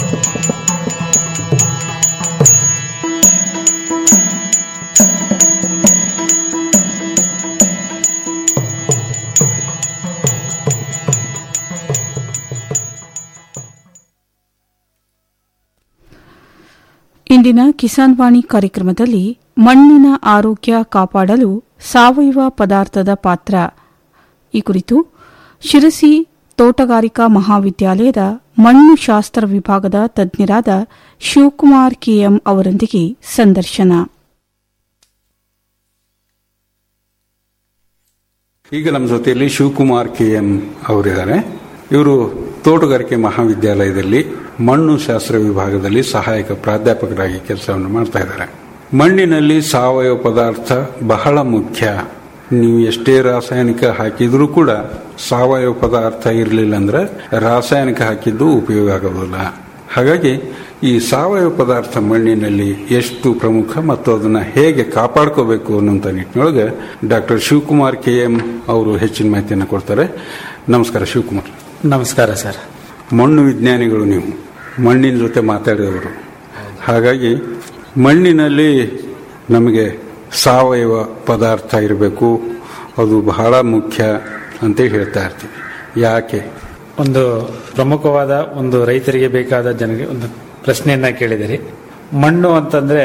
ಇಂದಿನ ಕಿಸಾನ್ ವಾಣಿ ಕಾರ್ಯಕ್ರಮದಲ್ಲಿ ಮಣ್ಣಿನ ಆರೋಗ್ಯ ಕಾಪಾಡಲು ಸಾವಯವ ಪದಾರ್ಥದ ಪಾತ್ರ ಈ ಕುರಿತು ಶಿರಸಿ ತೋಟಗಾರಿಕಾ ಮಹಾವಿದ್ಯಾಲಯದ ಮಣ್ಣು ಶಾಸ್ತ್ರ ವಿಭಾಗದ ತಜ್ಞರಾದ ಶಿವಕುಮಾರ್ ಕೆಎಂ ಅವರೊಂದಿಗೆ ಸಂದರ್ಶನ ಈಗ ನಮ್ಮ ಜೊತೆಯಲ್ಲಿ ಶಿವಕುಮಾರ್ ಕೆ ಎಂ ಅವರಿದ್ದಾರೆ ಇವರು ತೋಟಗಾರಿಕೆ ಮಹಾವಿದ್ಯಾಲಯದಲ್ಲಿ ಮಣ್ಣು ಶಾಸ್ತ್ರ ವಿಭಾಗದಲ್ಲಿ ಸಹಾಯಕ ಪ್ರಾಧ್ಯಾಪಕರಾಗಿ ಕೆಲಸವನ್ನು ಮಾಡ್ತಾ ಇದ್ದಾರೆ ಮಣ್ಣಿನಲ್ಲಿ ಸಾವಯವ ಪದಾರ್ಥ ಬಹಳ ಮುಖ್ಯ ನೀವು ಎಷ್ಟೇ ರಾಸಾಯನಿಕ ಹಾಕಿದ್ರೂ ಕೂಡ ಸಾವಯವ ಪದಾರ್ಥ ಇರಲಿಲ್ಲ ಅಂದ್ರೆ ರಾಸಾಯನಿಕ ಹಾಕಿದ್ದು ಉಪಯೋಗ ಆಗೋದಿಲ್ಲ ಹಾಗಾಗಿ ಈ ಸಾವಯವ ಪದಾರ್ಥ ಮಣ್ಣಿನಲ್ಲಿ ಎಷ್ಟು ಪ್ರಮುಖ ಮತ್ತು ಅದನ್ನ ಹೇಗೆ ಕಾಪಾಡ್ಕೋಬೇಕು ಅನ್ನುವಂಥ ನಿಟ್ಟಿನೊಳಗೆ ಡಾಕ್ಟರ್ ಶಿವಕುಮಾರ್ ಕೆ ಎಂ ಅವರು ಹೆಚ್ಚಿನ ಮಾಹಿತಿಯನ್ನು ಕೊಡ್ತಾರೆ ನಮಸ್ಕಾರ ಶಿವಕುಮಾರ್ ನಮಸ್ಕಾರ ಸರ್ ಮಣ್ಣು ವಿಜ್ಞಾನಿಗಳು ನೀವು ಮಣ್ಣಿನ ಜೊತೆ ಮಾತಾಡಿದವರು ಹಾಗಾಗಿ ಮಣ್ಣಿನಲ್ಲಿ ನಮಗೆ ಸಾವಯವ ಪದಾರ್ಥ ಇರಬೇಕು ಅದು ಬಹಳ ಮುಖ್ಯ ಅಂತ ಹೇಳ್ತಾ ಇರ್ತೀವಿ ಯಾಕೆ ಒಂದು ಪ್ರಮುಖವಾದ ಒಂದು ರೈತರಿಗೆ ಬೇಕಾದ ಜನರಿಗೆ ಒಂದು ಪ್ರಶ್ನೆಯನ್ನ ಕೇಳಿದಿರಿ ಮಣ್ಣು ಅಂತಂದ್ರೆ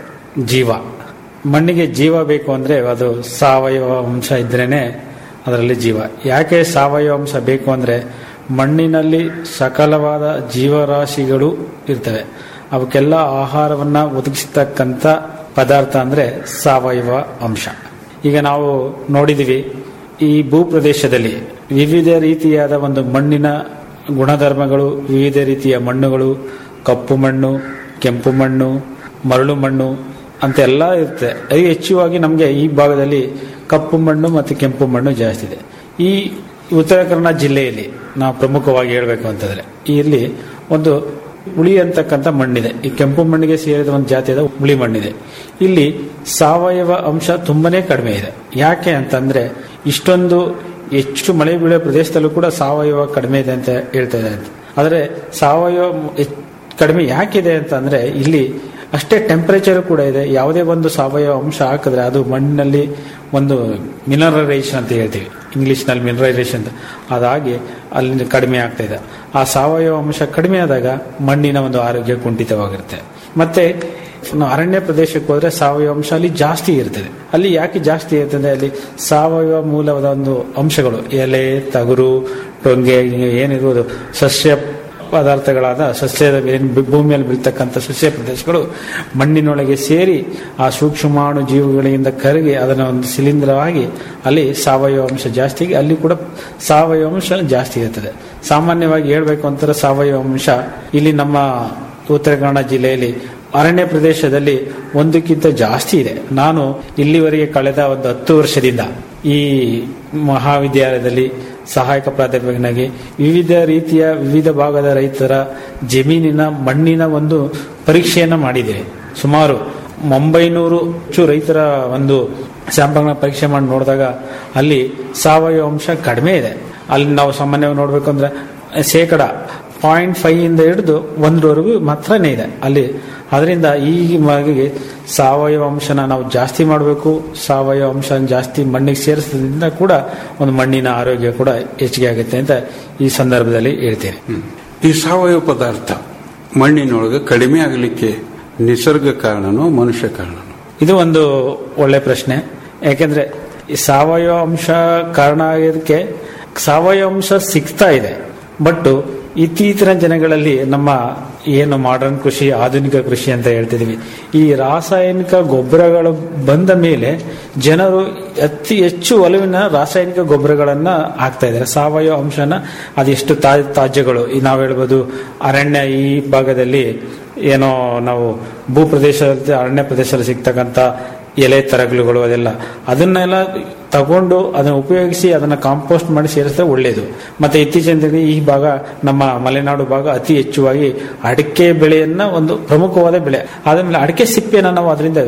ಜೀವ ಮಣ್ಣಿಗೆ ಜೀವ ಬೇಕು ಅಂದ್ರೆ ಅದು ಸಾವಯವ ಅಂಶ ಇದ್ರೇನೆ ಅದರಲ್ಲಿ ಜೀವ ಯಾಕೆ ಸಾವಯವ ಅಂಶ ಬೇಕು ಅಂದ್ರೆ ಮಣ್ಣಿನಲ್ಲಿ ಸಕಲವಾದ ಜೀವರಾಶಿಗಳು ಇರ್ತವೆ ಅವಕ್ಕೆಲ್ಲ ಆಹಾರವನ್ನ ಒದಗಿಸ್ತಕ್ಕಂಥ ಪದಾರ್ಥ ಅಂದ್ರೆ ಸಾವಯವ ಅಂಶ ಈಗ ನಾವು ನೋಡಿದಿವಿ ಈ ಭೂಪ್ರದೇಶದಲ್ಲಿ ವಿವಿಧ ರೀತಿಯಾದ ಒಂದು ಮಣ್ಣಿನ ಗುಣಧರ್ಮಗಳು ವಿವಿಧ ರೀತಿಯ ಮಣ್ಣುಗಳು ಕಪ್ಪು ಮಣ್ಣು ಕೆಂಪು ಮಣ್ಣು ಮರಳು ಮಣ್ಣು ಅಂತೆಲ್ಲ ಇರುತ್ತೆ ಅತಿ ಹೆಚ್ಚುವಾಗಿ ನಮಗೆ ಈ ಭಾಗದಲ್ಲಿ ಕಪ್ಪು ಮಣ್ಣು ಮತ್ತು ಕೆಂಪು ಮಣ್ಣು ಜಾಸ್ತಿ ಇದೆ ಈ ಉತ್ತರ ಕನ್ನಡ ಜಿಲ್ಲೆಯಲ್ಲಿ ನಾವು ಪ್ರಮುಖವಾಗಿ ಹೇಳಬೇಕು ಅಂತಂದ್ರೆ ಇಲ್ಲಿ ಒಂದು ಉಳಿ ಅಂತಕ್ಕಂಥ ಮಣ್ಣಿದೆ ಈ ಕೆಂಪು ಮಣ್ಣಿಗೆ ಸೇರಿದ ಒಂದು ಜಾತಿಯಾದ ಉಳಿ ಮಣ್ಣಿದೆ ಇಲ್ಲಿ ಸಾವಯವ ಅಂಶ ತುಂಬಾನೇ ಕಡಿಮೆ ಇದೆ ಯಾಕೆ ಅಂತಂದ್ರೆ ಇಷ್ಟೊಂದು ಹೆಚ್ಚು ಮಳೆ ಬೀಳೋ ಪ್ರದೇಶದಲ್ಲೂ ಕೂಡ ಸಾವಯವ ಕಡಿಮೆ ಇದೆ ಅಂತ ಹೇಳ್ತಾ ಇದ್ದಾರೆ ಆದರೆ ಸಾವಯವ ಹೆಚ್- ಕಡಿಮೆ ಯಾಕಿದೆ ಅಂತಂದ್ರೆ ಇಲ್ಲಿ ಅಷ್ಟೇ ಟೆಂಪರೇಚರ್ ಕೂಡ ಇದೆ ಯಾವುದೇ ಒಂದು ಸಾವಯವ ಅಂಶ ಹಾಕಿದ್ರೆ ಅದು ಮಣ್ಣಿನಲ್ಲಿ ಒಂದು ಮಿನರಲೈಸೇಷನ್ ಅಂತ ಹೇಳ್ತೀವಿ ಇಂಗ್ಲಿಷ್ನಲ್ಲಿ ಮಿನರಲೈಸೇಷನ್ ಅಂತ ಅದಾಗಿ ಅಲ್ಲಿ ಕಡಿಮೆ ಆಗ್ತಾ ಇದೆ ಆ ಸಾವಯವ ಅಂಶ ಕಡಿಮೆ ಆದಾಗ ಮಣ್ಣಿನ ಒಂದು ಆರೋಗ್ಯ ಕುಂಠಿತವಾಗಿರುತ್ತೆ ಮತ್ತೆ ನಾವು ಅರಣ್ಯ ಪ್ರದೇಶಕ್ಕೆ ಹೋದ್ರೆ ಸಾವಯವ ಅಂಶ ಅಲ್ಲಿ ಜಾಸ್ತಿ ಇರ್ತದೆ ಅಲ್ಲಿ ಯಾಕೆ ಜಾಸ್ತಿ ಇರ್ತದೆ ಅಲ್ಲಿ ಸಾವಯವ ಮೂಲದ ಒಂದು ಅಂಶಗಳು ಎಲೆ ತಗುರು ಟೊಂಗೆ ಏನಿರುವುದು ಸಸ್ಯ ಪದಾರ್ಥಗಳಾದ ಸಸ್ಯದ ಏನ್ ಭೂ- ಭೂಮಿಯಲ್ಲಿ ಬೀಳ್ತಕ್ಕಂಥ ಸಸ್ಯ ಪ್ರದೇಶಗಳು ಮಣ್ಣಿನೊಳಗೆ ಸೇರಿ ಆ ಸೂಕ್ಷ್ಮಾಣು ಜೀವಿಗಳಿಂದ ಕರಗಿ ಅದನ್ನ ಒಂದು ಶಿಲೀಂಧ್ರವಾಗಿ ಅಲ್ಲಿ ಸಾವಯವ ಅಂಶ ಜಾಸ್ತಿ ಅಲ್ಲಿ ಕೂಡ ಸಾವಯವ ಅಂಶ ಜಾಸ್ತಿ ಇರ್ತದೆ ಸಾಮಾನ್ಯವಾಗಿ ಹೇಳ್ಬೇಕು ಅಂತಾರೆ ಸಾವಯವ ಅಂಶ ಇಲ್ಲಿ ನಮ್ಮ ಉತ್ತರ ಕನ್ನಡ ಜಿಲ್ಲೆಯಲ್ಲಿ ಅರಣ್ಯ ಪ್ರದೇಶದಲ್ಲಿ ಒಂದಕ್ಕಿಂತ ಜಾಸ್ತಿ ಇದೆ ನಾನು ಇಲ್ಲಿವರೆಗೆ ಕಳೆದ ಒಂದು ಹತ್ತು ವರ್ಷದಿಂದ ಈ ಮಹಾವಿದ್ಯಾಲಯದಲ್ಲಿ ಸಹಾಯಕ ಪ್ರಾಧ್ಯಾಪಕನಾಗಿ ವಿವಿಧ ರೀತಿಯ ವಿವಿಧ ಭಾಗದ ರೈತರ ಜಮೀನಿನ ಮಣ್ಣಿನ ಒಂದು ಪರೀಕ್ಷೆಯನ್ನ ಮಾಡಿದ್ದೇವೆ ಸುಮಾರು ಒಂಬೈನೂರು ಹೆಚ್ಚು ರೈತರ ಒಂದು ಸ್ಯಾಂಪಲ್ನ ಪರೀಕ್ಷೆ ಮಾಡಿ ನೋಡಿದಾಗ ಅಲ್ಲಿ ಸಾವಯವ ಅಂಶ ಕಡಿಮೆ ಇದೆ ಅಲ್ಲಿ ನಾವು ಸಾಮಾನ್ಯವಾಗಿ ನೋಡ್ಬೇಕು ಅಂದ್ರೆ ಶೇಕಡ ಪಾಯಿಂಟ್ ಫೈವ್ ಇಂದ ಹಿಡಿದು ಒಂದರವರೆಗೂ ಮಾತ್ರನೇ ಇದೆ ಅಲ್ಲಿ ಅದರಿಂದ ಈ ಮಗಿಗೆ ಸಾವಯವ ಅಂಶನ ನಾವು ಜಾಸ್ತಿ ಮಾಡಬೇಕು ಸಾವಯವ ಅಂಶ ಜಾಸ್ತಿ ಮಣ್ಣಿಗೆ ಸೇರಿಸೋದ್ರಿಂದ ಕೂಡ ಒಂದು ಮಣ್ಣಿನ ಆರೋಗ್ಯ ಕೂಡ ಹೆಚ್ಚಿಗೆ ಆಗುತ್ತೆ ಅಂತ ಈ ಸಂದರ್ಭದಲ್ಲಿ ಹೇಳ್ತೇನೆ ಈ ಸಾವಯವ ಪದಾರ್ಥ ಮಣ್ಣಿನೊಳಗೆ ಕಡಿಮೆ ಆಗಲಿಕ್ಕೆ ನಿಸರ್ಗ ಕಾರಣನೋ ಮನುಷ್ಯ ಕಾರಣನೋ ಇದು ಒಂದು ಒಳ್ಳೆ ಪ್ರಶ್ನೆ ಯಾಕೆಂದ್ರೆ ಈ ಸಾವಯವ ಅಂಶ ಕಾರಣ ಆಗಿದ್ದಕ್ಕೆ ಸಾವಯವ ಅಂಶ ಸಿಗ್ತಾ ಇದೆ ಬಟ್ ಇತ್ತೀಚಿನ ಜನಗಳಲ್ಲಿ ನಮ್ಮ ಏನು ಮಾಡರ್ನ್ ಕೃಷಿ ಆಧುನಿಕ ಕೃಷಿ ಅಂತ ಹೇಳ್ತಿದೀವಿ ಈ ರಾಸಾಯನಿಕ ಗೊಬ್ಬರಗಳು ಬಂದ ಮೇಲೆ ಜನರು ಅತಿ ಹೆಚ್ಚು ಒಲವಿನ ರಾಸಾಯನಿಕ ಗೊಬ್ಬರಗಳನ್ನ ಹಾಕ್ತಾ ಇದ್ದಾರೆ ಸಾವಯವ ಅಂಶನ ಅದೆಷ್ಟು ತಾ ತಾಜ್ಯಗಳು ಈ ನಾವು ಹೇಳ್ಬೋದು ಅರಣ್ಯ ಈ ಭಾಗದಲ್ಲಿ ಏನೋ ನಾವು ಭೂಪ್ರದೇಶದಲ್ಲಿ ಅರಣ್ಯ ಪ್ರದೇಶದಲ್ಲಿ ಸಿಗ್ತಕ್ಕಂಥ ಎಲೆ ತರಗಲುಗಳು ಅದೆಲ್ಲ ಅದನ್ನೆಲ್ಲ ತಗೊಂಡು ಅದನ್ನ ಉಪಯೋಗಿಸಿ ಅದನ್ನ ಕಾಂಪೋಸ್ಟ್ ಮಾಡಿ ಸೇರಿಸಿದ್ರೆ ಒಳ್ಳೆಯದು ಮತ್ತೆ ಇತ್ತೀಚಿನ ದಿನಗಳಲ್ಲಿ ಈ ಭಾಗ ನಮ್ಮ ಮಲೆನಾಡು ಭಾಗ ಅತಿ ಹೆಚ್ಚುವಾಗಿ ಅಡಿಕೆ ಬೆಳೆಯನ್ನ ಒಂದು ಪ್ರಮುಖವಾದ ಬೆಳೆ ಆದ್ಮೇಲೆ ಅಡಿಕೆ ಸಿಪ್ಪೆನ ನಾವು ಅದರಿಂದ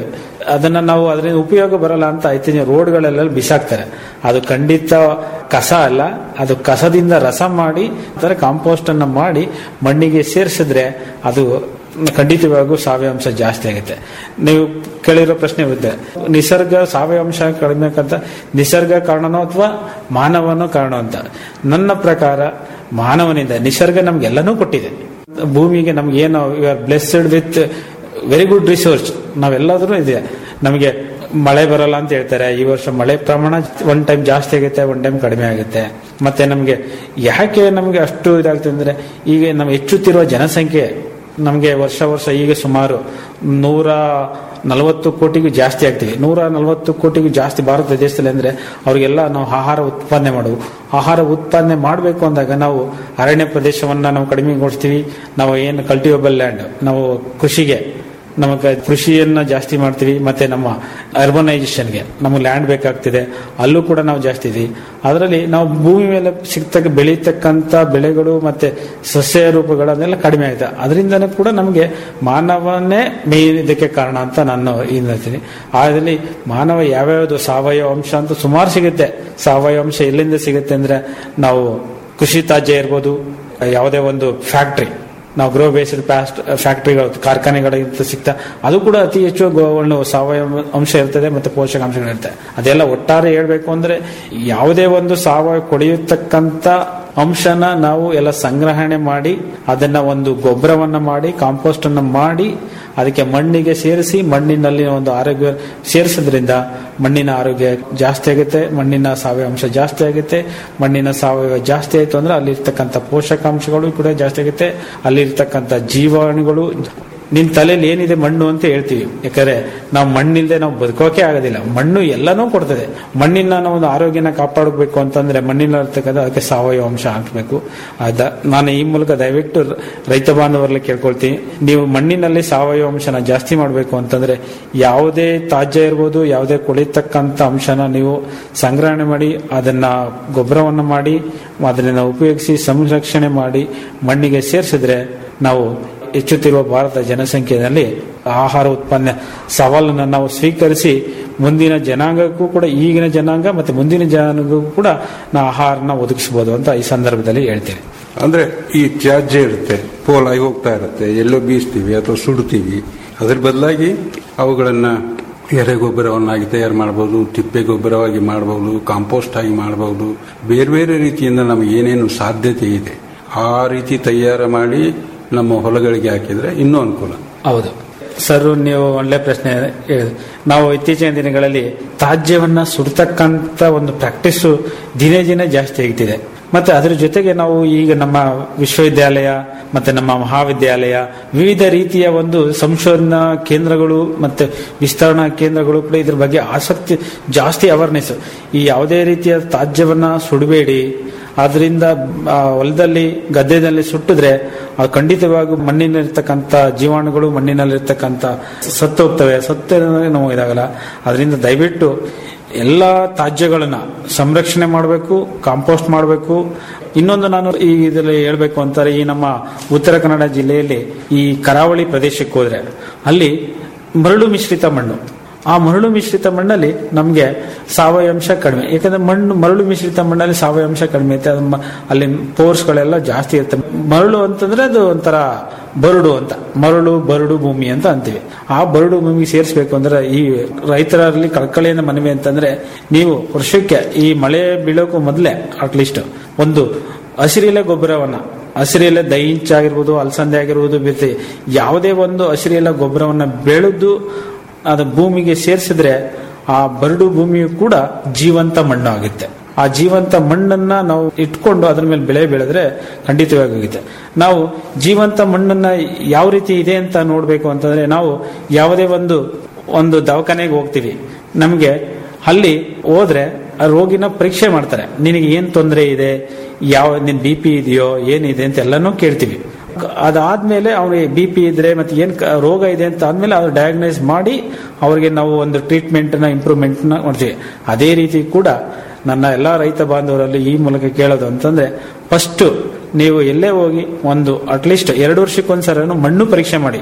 ಅದನ್ನ ನಾವು ಅದರಿಂದ ಉಪಯೋಗ ಬರಲ್ಲ ಅಂತ ಐತಿನ ರೋಡ್ಗಳೆಲ್ಲ ಬಿಸಾಕ್ತಾರೆ ಅದು ಖಂಡಿತ ಕಸ ಅಲ್ಲ ಅದು ಕಸದಿಂದ ರಸ ಮಾಡಿ ಕಾಂಪೋಸ್ಟ್ ಅನ್ನ ಮಾಡಿ ಮಣ್ಣಿಗೆ ಸೇರಿಸಿದ್ರೆ ಅದು ಖಂಡಿತವಾಗೂ ಸಾವಯವಾಂಶ ಜಾಸ್ತಿ ಆಗುತ್ತೆ ನೀವು ಕೇಳಿರೋ ಪ್ರಶ್ನೆ ಇರುತ್ತೆ ನಿಸರ್ಗ ಸಾವಯವಾಂಶ ಕಡಿಮೆ ಅಂತ ನಿಸರ್ಗ ಕಾರಣನೋ ಅಥವಾ ಮಾನವನೋ ಕಾರಣ ಅಂತ ನನ್ನ ಪ್ರಕಾರ ಮಾನವನಿಂದ ನಿಸರ್ಗ ನಮ್ಗೆಲ್ಲನೂ ಕೊಟ್ಟಿದೆ ಭೂಮಿಗೆ ನಮ್ಗೆ ಏನು you are blessed with very good resource ನಾವೆಲ್ಲದರೂ ಇದೆ ನಮಗೆ ಮಳೆ ಬರಲ್ಲ ಅಂತ ಹೇಳ್ತಾರೆ ಈ ವರ್ಷ ಮಳೆ ಪ್ರಮಾಣ ಒನ್ ಟೈಮ್ ಜಾಸ್ತಿ ಆಗುತ್ತೆ ಒನ್ ಟೈಮ್ ಕಡಿಮೆ ಆಗುತ್ತೆ ಮತ್ತೆ ನಮಗೆ ಯಾಕೆ ನಮಗೆ ಅಷ್ಟು ಇದಾಗ್ತದೆ ಅಂದ್ರೆ ಈಗ ನಮ್ಮ ಹೆಚ್ಚುತ್ತಿರುವ ಜನಸಂಖ್ಯೆ ನಮಗೆ ವರ್ಷ ವರ್ಷ ಈಗ ಸುಮಾರು ನೂರ ನಲವತ್ತು ಕೋಟಿಗೂ ಜಾಸ್ತಿ ಆಗ್ತೀವಿ ನೂರ ನಲವತ್ತು ಕೋಟಿಗೂ ಜಾಸ್ತಿ ಭಾರತ ದೇಶದಲ್ಲಿ ಅಂದ್ರೆ ಅವರಿಗೆಲ್ಲ ನಾವು ಆಹಾರ ಉತ್ಪಾದನೆ ಮಾಡುವು ಆಹಾರ ಉತ್ಪಾದನೆ ಮಾಡಬೇಕು ಅಂದಾಗ ನಾವು ಅರಣ್ಯ ಪ್ರದೇಶವನ್ನ ನಾವು ಕಡಿಮೆಗೊಳಿಸ್ತೀವಿ ನಾವು ಏನು ಕಲ್ಟಿವೇಬಲ್ ಲ್ಯಾಂಡ್ ನಾವು ಕೃಷಿಗೆ ನಮಗೆ ಕೃಷಿಯನ್ನ ಜಾಸ್ತಿ ಮಾಡ್ತೀವಿ ಮತ್ತೆ ನಮ್ಮ ಅರ್ಬನೈಸೇಷನ್ಗೆ ನಮಗೆ ಲ್ಯಾಂಡ್ ಬೇಕಾಗ್ತಿದೆ ಅಲ್ಲೂ ಕೂಡ ನಾವು ಜಾಸ್ತಿ ಇದೀವಿ ಅದರಲ್ಲಿ ನಾವು ಭೂಮಿ ಮೇಲೆ ಸಿಗ್ತಕ್ಕ ಬೆಳೀತಕ್ಕಂಥ ಬೆಳೆಗಳು ಮತ್ತೆ ಸಸ್ಯ ರೂಪಗಳನ್ನೆಲ್ಲ ಕಡಿಮೆ ಆಗಿದೆ ಅದರಿಂದನೇ ಕೂಡ ನಮಗೆ ಮಾನವನೇ ಮೇನ್ ಇದಕ್ಕೆ ಕಾರಣ ಅಂತ ನಾನು ಇದು ಹೇಳ್ತೀನಿ ಅದರಲ್ಲಿ ಮಾನವ ಯಾವ್ಯಾವುದು ಸಾವಯವ ಅಂಶ ಅಂತ ಸುಮಾರು ಸಿಗುತ್ತೆ ಸಾವಯವ ಅಂಶ ಎಲ್ಲಿಂದ ಸಿಗುತ್ತೆ ಅಂದ್ರೆ ನಾವು ಕೃಷಿ ತ್ಯಾಜ್ಯ ಇರ್ಬೋದು ಯಾವುದೇ ಒಂದು ಫ್ಯಾಕ್ಟ್ರಿ ನಾವು ಗ್ರೋ ಬೇಸ್ಡ್ ಪ್ಲಾಸ್ಟ್ ಫ್ಯಾಕ್ಟ್ರಿಗಳು ಕಾರ್ಖಾನೆಗಳಿಂದ ಸಿಗ್ತಾ ಅದು ಕೂಡ ಅತಿ ಹೆಚ್ಚು ಗೋ- ಒಂದು ಸಾವಯವ ಅಂಶ ಇರ್ತದೆ ಮತ್ತೆ ಪೋಷಕಾಂಶಗಳಿರುತ್ತೆ ಅದೆಲ್ಲ ಒಟ್ಟಾರೆ ಹೇಳ್ಬೇಕು ಅಂದ್ರೆ ಯಾವುದೇ ಒಂದು ಸಾವಯವ ಕೊಡೆಯತಕ್ಕಂತ ಅಂಶನ ನಾವು ಎಲ್ಲ ಸಂಗ್ರಹಣೆ ಮಾಡಿ ಅದನ್ನ ಒಂದು ಗೊಬ್ಬರವನ್ನ ಮಾಡಿ ಕಾಂಪೋಸ್ಟ್ ಅನ್ನ ಮಾಡಿ ಅದಕ್ಕೆ ಮಣ್ಣಿಗೆ ಸೇರಿಸಿ ಮಣ್ಣಿನಲ್ಲಿ ಒಂದು ಆರೋಗ್ಯ ಸೇರಿಸೋದ್ರಿಂದ ಮಣ್ಣಿನ ಆರೋಗ್ಯ ಜಾಸ್ತಿ ಆಗುತ್ತೆ ಮಣ್ಣಿನ ಸಾವಯವ ಅಂಶ ಜಾಸ್ತಿ ಆಗುತ್ತೆ ಮಣ್ಣಿನ ಸಾವಯವ ಜಾಸ್ತಿ ಆಯ್ತು ಅಂದ್ರೆ ಅಲ್ಲಿರ್ತಕ್ಕಂಥ ಪೋಷಕಾಂಶಗಳು ಕೂಡ ಜಾಸ್ತಿ ಆಗುತ್ತೆ ಅಲ್ಲಿರ್ತಕ್ಕಂಥ ಜೀವಾಣುಗಳು ನಿನ್ ತಲೆಯಲ್ಲಿ ಏನಿದೆ ಮಣ್ಣು ಅಂತ ಹೇಳ್ತೀವಿ ಯಾಕಂದ್ರೆ ನಾವು ಮಣ್ಣಿಲ್ದೆ ನಾವು ಬದುಕೋಕೆ ಆಗೋದಿಲ್ಲ ಮಣ್ಣು ಎಲ್ಲನೂ ಕೊಡ್ತದೆ ಮಣ್ಣಿನ ನಾವು ಒಂದು ಆರೋಗ್ಯನ ಕಾಪಾಡಬೇಕು ಅಂತಂದ್ರೆ ಮಣ್ಣಿನಲ್ಲಿರ್ತಕ್ಕಂಥ ಅದಕ್ಕೆ ಸಾವಯವ ಅಂಶ ಹಾಕಬೇಕು ಅದ ನಾನು ಈ ಮೂಲಕ ದಯವಿಟ್ಟು ರೈತ ಬಾಂಧವರಲ್ಲಿ ಕೇಳ್ಕೊಳ್ತೀನಿ ನೀವು ಮಣ್ಣಿನಲ್ಲಿ ಸಾವಯವ ಅಂಶನ ಜಾಸ್ತಿ ಮಾಡಬೇಕು ಅಂತಂದ್ರೆ ಯಾವುದೇ ತಾಜ್ಯ ಇರ್ಬೋದು ಯಾವುದೇ ಕೊಳಿತಕ್ಕಂಥ ಅಂಶನ ನೀವು ಸಂಗ್ರಹಣೆ ಮಾಡಿ ಅದನ್ನ ಗೊಬ್ಬರವನ್ನು ಮಾಡಿ ಅದನ್ನ ಉಪಯೋಗಿಸಿ ಸಂರಕ್ಷಣೆ ಮಾಡಿ ಮಣ್ಣಿಗೆ ಸೇರಿಸಿದ್ರೆ ನಾವು ಹೆಚ್ಚುತ್ತಿರುವ ಭಾರತ ಜನಸಂಖ್ಯೆಯಲ್ಲಿ ಆಹಾರ ಉತ್ಪನ್ನ ಸವಾಲನ್ನು ನಾವು ಸ್ವೀಕರಿಸಿ ಮುಂದಿನ ಜನಾಂಗಕ್ಕೂ ಕೂಡ ಈಗಿನ ಜನಾಂಗ ಮತ್ತೆ ಮುಂದಿನ ಜನಾಂಗಕ್ಕೂ ಕೂಡ ನಾವು ಆಹಾರನ ಒದಗಿಸಬಹುದು ಅಂತ ಈ ಸಂದರ್ಭದಲ್ಲಿ ಹೇಳ್ತೀನಿ ಅಂದ್ರೆ ಈ ತ್ಯಾಜ್ಯ ಇರುತ್ತೆ ಪೋಲಾಗಿ ಹೋಗ್ತಾ ಇರುತ್ತೆ ಎಲ್ಲೋ ಬೀಸ್ತೀವಿ ಅಥವಾ ಸುಡ್ತೀವಿ ಅದ್ರ ಬದಲಾಗಿ ಅವುಗಳನ್ನ ಎರೆ ಗೊಬ್ಬರವನ್ನಾಗಿ ತಯಾರು ಮಾಡಬಹುದು ತಿಪ್ಪೆ ಗೊಬ್ಬರವಾಗಿ ಮಾಡಬಹುದು ಕಾಂಪೋಸ್ಟ್ ಆಗಿ ಮಾಡಬಹುದು ಬೇರೆ ಬೇರೆ ರೀತಿಯಿಂದ ನಮಗೆ ಏನೇನು ಸಾಧ್ಯತೆ ಇದೆ ಆ ರೀತಿ ತಯಾರು ಮಾಡಿ ನಮ್ಮ ಹೊಲಗಳಿಗೆ ಹಾಕಿದ್ರೆ ಇನ್ನೂ ಅನುಕೂಲ ಹೌದು ಸರ್ ನೀವು ಒಳ್ಳೆ ಪ್ರಶ್ನೆ ಹೇಳಿದ್ರಿ ನಾವು ಇತ್ತೀಚಿನ ದಿನಗಳಲ್ಲಿ ತಾಜ್ಯವನ್ನ ಸುಡ್ತಕ್ಕಂತ ಒಂದು ಪ್ರಾಕ್ಟೀಸು ದಿನೇ ದಿನೇ ಜಾಸ್ತಿ ಆಗ್ತಿದೆ ಮತ್ತೆ ಅದ್ರ ಜೊತೆಗೆ ನಾವು ಈಗ ನಮ್ಮ ವಿಶ್ವವಿದ್ಯಾಲಯ ಮತ್ತೆ ನಮ್ಮ ಮಹಾವಿದ್ಯಾಲಯ ವಿವಿಧ ರೀತಿಯ ಒಂದು ಸಂಶೋಧನಾ ಕೇಂದ್ರಗಳು ಮತ್ತೆ ವಿಸ್ತರಣಾ ಕೇಂದ್ರಗಳು ಕೂಡ ಇದ್ರ ಬಗ್ಗೆ ಆಸಕ್ತಿ ಜಾಸ್ತಿ ಅವೇರ್ನೆಸ್ ಈ ಯಾವುದೇ ರೀತಿಯ ತಾಜ್ಯವನ್ನ ಸುಡಬೇಡಿ ಆದ್ರಿಂದ ಆ, ಹೊಲದಲ್ಲಿ ಗದ್ದೆದಲ್ಲಿ ಸುಟ್ಟಿದ್ರೆ ಅದು ಖಂಡಿತವಾಗಿ ಮಣ್ಣಿನಲ್ಲಿರ್ತಕ್ಕಂಥ ಜೀವಾಣುಗಳು ಮಣ್ಣಿನಲ್ಲಿರ್ತಕ್ಕಂಥ ಸತ್ತು ಹೋಗ್ತವೆ ಸತ್ತು ನಾವು ಇದಾಗಲ್ಲ ಅದರಿಂದ ದಯವಿಟ್ಟು ಎಲ್ಲ ತಾಜ್ಯಗಳನ್ನ ಸಂರಕ್ಷಣೆ ಮಾಡಬೇಕು ಕಾಂಪೋಸ್ಟ್ ಮಾಡಬೇಕು ಇನ್ನೊಂದು ನಾನು ಈ ಇದರಲ್ಲಿ ಹೇಳ್ಬೇಕು ಅಂತಾರೆ ಈ ನಮ್ಮ ಉತ್ತರ ಕನ್ನಡ ಜಿಲ್ಲೆಯಲ್ಲಿ ಈ ಕರಾವಳಿ ಪ್ರದೇಶಕ್ಕೆ ಹೋದ್ರೆ ಅಲ್ಲಿ ಮರಳು ಮಿಶ್ರಿತ ಮಣ್ಣು ಆ ಮರಳು ಮಿಶ್ರಿತ ಮಣ್ಣಲ್ಲಿ ನಮಗೆ ಸಾವಯವಂಶ ಕಡಿಮೆ ಯಾಕಂದ್ರೆ ಮಣ್ಣು ಮರಳು ಮಿಶ್ರಿತ ಮಣ್ಣಲ್ಲಿ ಸಾವಯವಂಶ ಕಡಿಮೆ ಇರುತ್ತೆ ಅದು ಮ- ಅಲ್ಲಿ ಪೋರ್ಸ್ಗಳೆಲ್ಲ ಜಾಸ್ತಿ ಇರುತ್ತೆ ಮರಳು ಅಂತಂದ್ರೆ ಅದು ಒಂಥರ ಬರಡು ಅಂತ ಮರಳು ಬರಡು ಭೂಮಿ ಅಂತ ಅಂತೀವಿ ಆ ಬರಡು ಭೂಮಿಗೆ ಸೇರಿಸಬೇಕು ಅಂದ್ರೆ ಈ ರೈತರಲ್ಲಿ ಕಳಕಳಿಯಿಂದ ಮನವಿ ಅಂತಂದ್ರೆ ನೀವು ವರ್ಷಕ್ಕೆ ಈ ಮಳೆ ಬೀಳೋಕು ಮೊದಲೇ ಅಟ್ಲೀಸ್ಟ್ ಒಂದು ಹಸಿರೆಲೆ ಗೊಬ್ಬರವನ್ನ ಹಸಿರೆಲೆ ದೈಂಚ್ ಆಗಿರ್ಬೋದು ಅಲಸಂದೆ ಆಗಿರ್ಬೋದು ಬಿತ್ತಿ ಯಾವುದೇ ಒಂದು ಹಸಿರೆಲೆ ಗೊಬ್ಬರವನ್ನ ಬೆಳೆದು ಅದು ಭೂಮಿಗೆ ಸೇರಿಸಿದ್ರೆ ಆ ಬರಡು ಭೂಮಿಯು ಕೂಡ ಜೀವಂತ ಮಣ್ಣು ಆಗುತ್ತೆ ಆ ಜೀವಂತ ಮಣ್ಣನ್ನ ನಾವು ಇಟ್ಕೊಂಡು ಅದ್ರ ಮೇಲೆ ಬೆಳೆ ಬೆಳೆದ್ರೆ ಖಂಡಿತವಾಗಿ ಆಗುತ್ತೆ ನಾವು ಜೀವಂತ ಮಣ್ಣನ್ನ ಯಾವ ರೀತಿ ಇದೆ ಅಂತ ನೋಡ್ಬೇಕು ಅಂತಂದ್ರೆ ನಾವು ಯಾವುದೇ ಒಂದು ಒಂದು ದವಾಖಾನೆಗೆ ಹೋಗ್ತೀವಿ ನಮಗೆ ಅಲ್ಲಿ ಹೋದ್ರೆ ಆ ರೋಗಿನ ಪರೀಕ್ಷೆ ಮಾಡ್ತಾರೆ ನಿನಗೆ ಏನ್ ತೊಂದರೆ ಇದೆ ಯಾವ ನಿನ್ ಬಿ ಪಿ ಇದೆಯೋ ಏನಿದೆ ಅಂತ ಎಲ್ಲಾನು ಕೇಳ್ತೀವಿ ಅದಾದ್ಮೇಲೆ ಅವ್ರಿಗೆ ಬಿ ಪಿ ಇದ್ರೆ ಮತ್ತೆ ಏನ್ ಕ- ರೋಗ ಇದೆ ಅಂತ ಆದ್ಮೇಲೆ ಅವ್ರು ಡಯಾಗ್ನೈಸ್ ಮಾಡಿ ಅವ್ರಿಗೆ ನಾವು ಒಂದು ಟ್ರೀಟ್ಮೆಂಟ್ ನ ಇಂಪ್ರೂವ್ಮೆಂಟ್ ನ ಮಾಡ್ತೀವಿ ಅದೇ ರೀತಿ ಕೂಡ ನನ್ನ ಎಲ್ಲಾ ರೈತ ಬಾಂಧವರಲ್ಲಿ ಈ ಮೂಲಕ ಕೇಳೋದು ಅಂತಂದ್ರೆ ಫಸ್ಟ್ ನೀವು ಎಲ್ಲೇ ಹೋಗಿ ಒಂದು ಅಟ್ಲೀಸ್ಟ್ ಎರಡು ವರ್ಷಕ್ಕೊಂದ್ಸರ ಮಣ್ಣು ಪರೀಕ್ಷೆ ಮಾಡಿ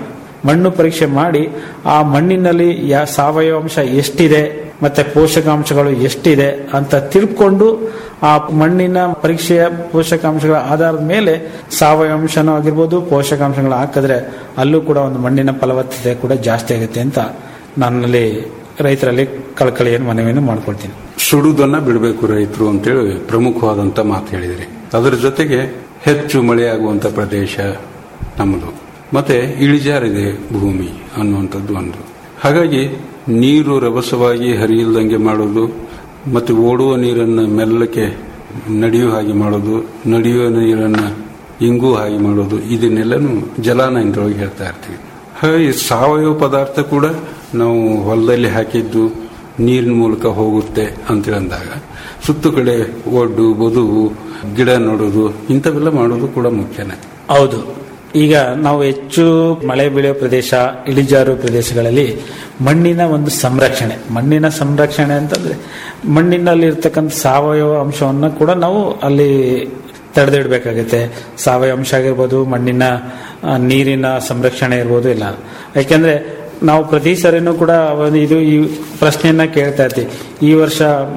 ಮಣ್ಣು ಪರೀಕ್ಷೆ ಮಾಡಿ ಆ ಮಣ್ಣಿನಲ್ಲಿ ಯಾ ಸಾವಯವ ಅಂಶ ಎಷ್ಟಿದೆ ಮತ್ತೆ ಪೋಷಕಾಂಶಗಳು ಎಷ್ಟಿದೆ ಅಂತ ತಿಳ್ಕೊಂಡು ಆ ಮಣ್ಣಿನ ಪರೀಕ್ಷೆಯ ಪೋಷಕಾಂಶಗಳ ಆಧಾರದ ಮೇಲೆ ಸಾವಯವ ಅಂಶನೂ ಆಗಿರ್ಬೋದು ಪೋಷಕಾಂಶಗಳು ಹಾಕಿದ್ರೆ ಅಲ್ಲೂ ಕೂಡ ಒಂದು ಮಣ್ಣಿನ ಫಲವತ್ತತೆ ಕೂಡ ಜಾಸ್ತಿ ಆಗುತ್ತೆ ಅಂತ ನನ್ನಲ್ಲಿ ರೈತರಲ್ಲಿ ಕಳಕಳಿಯನ್ನು ಮನವಿಯನ್ನು ಮಾಡ್ಕೊಳ್ತೀನಿ ಸುಡುವುದನ್ನ ಬಿಡಬೇಕು ರೈತರು ಅಂತೇಳಿ ಪ್ರಮುಖವಾದಂತ ಮಾತು ಹೇಳಿದ್ರಿ ಅದರ ಜೊತೆಗೆ ಹೆಚ್ಚು ಮಳೆಯಾಗುವಂತ ಪ್ರದೇಶ ನಮ್ಮದು ಮತ್ತೆ ಇಳಿಜಾರಿದೆ ಭೂಮಿ ಅನ್ನುವಂಥದ್ದು ಒಂದು ಹಾಗಾಗಿ ನೀರು ರಭಸವಾಗಿ ಹರಿಯಿಲ್ದಂಗೆ ಮಾಡೋದು ಮತ್ತೆ ಓಡುವ ನೀರನ್ನು ಮೆಲ್ಲಕ್ಕೆ ನಡೆಯುವ ಹಾಗೆ ಮಾಡೋದು ನಡೆಯುವ ನೀರನ್ನು ಇಂಗು ಹಾಗೆ ಮಾಡೋದು ಇದನ್ನೆಲ್ಲನೂ ಜಲಾನಯನದೊಳಗೆ ಹೇಳ್ತಾ ಇರ್ತೀವಿ ಹಾಗಾಗಿ ಸಾವಯವ ಪದಾರ್ಥ ಕೂಡ ನಾವು ಹೊಲದಲ್ಲಿ ಹಾಕಿದ್ದು ನೀರಿನ ಮೂಲಕ ಹೋಗುತ್ತೆ ಅಂತೇಳಿ ಅಂದಾಗ ಸುತ್ತು ಕಡೆ ಒಡ್ಡು ಬದುವು ಗಿಡ ನೋಡೋದು ಇಂಥವೆಲ್ಲ ಮಾಡೋದು ಕೂಡ ಮುಖ್ಯನೇ ಹೌದು ಈಗ ನಾವು ಹೆಚ್ಚು ಮಳೆ ಬೀಳುವ ಪ್ರದೇಶ ಇಳಿಜಾರು ಪ್ರದೇಶಗಳಲ್ಲಿ ಮಣ್ಣಿನ ಒಂದು ಸಂರಕ್ಷಣೆ ಮಣ್ಣಿನ ಸಂರಕ್ಷಣೆ ಅಂತಂದ್ರೆ ಮಣ್ಣಿನಲ್ಲಿ ಇರ್ತಕ್ಕಂಥ ಸಾವಯವ ಅಂಶವನ್ನು ಕೂಡ ನಾವು ಅಲ್ಲಿ ತಡೆದಿಡಬೇಕಾಗುತ್ತೆ ಸಾವಯವ ಅಂಶ ಆಗಿರ್ಬೋದು ಮಣ್ಣಿನ ಆ, ನೀರಿನ ಸಂರಕ್ಷಣೆ ಇರ್ಬೋದು ಇಲ್ಲ ಯಾಕೆಂದ್ರೆ ನಾವು ಪ್ರತಿ ಸರಿನೂ ಕೂಡ ಒಂದು ಇದು ಈ ಪ್ರಶ್ನೆಯನ್ನ ಕೇಳ್ತಾ ಇರ್ತೀವಿ ಈ ವರ್ಷ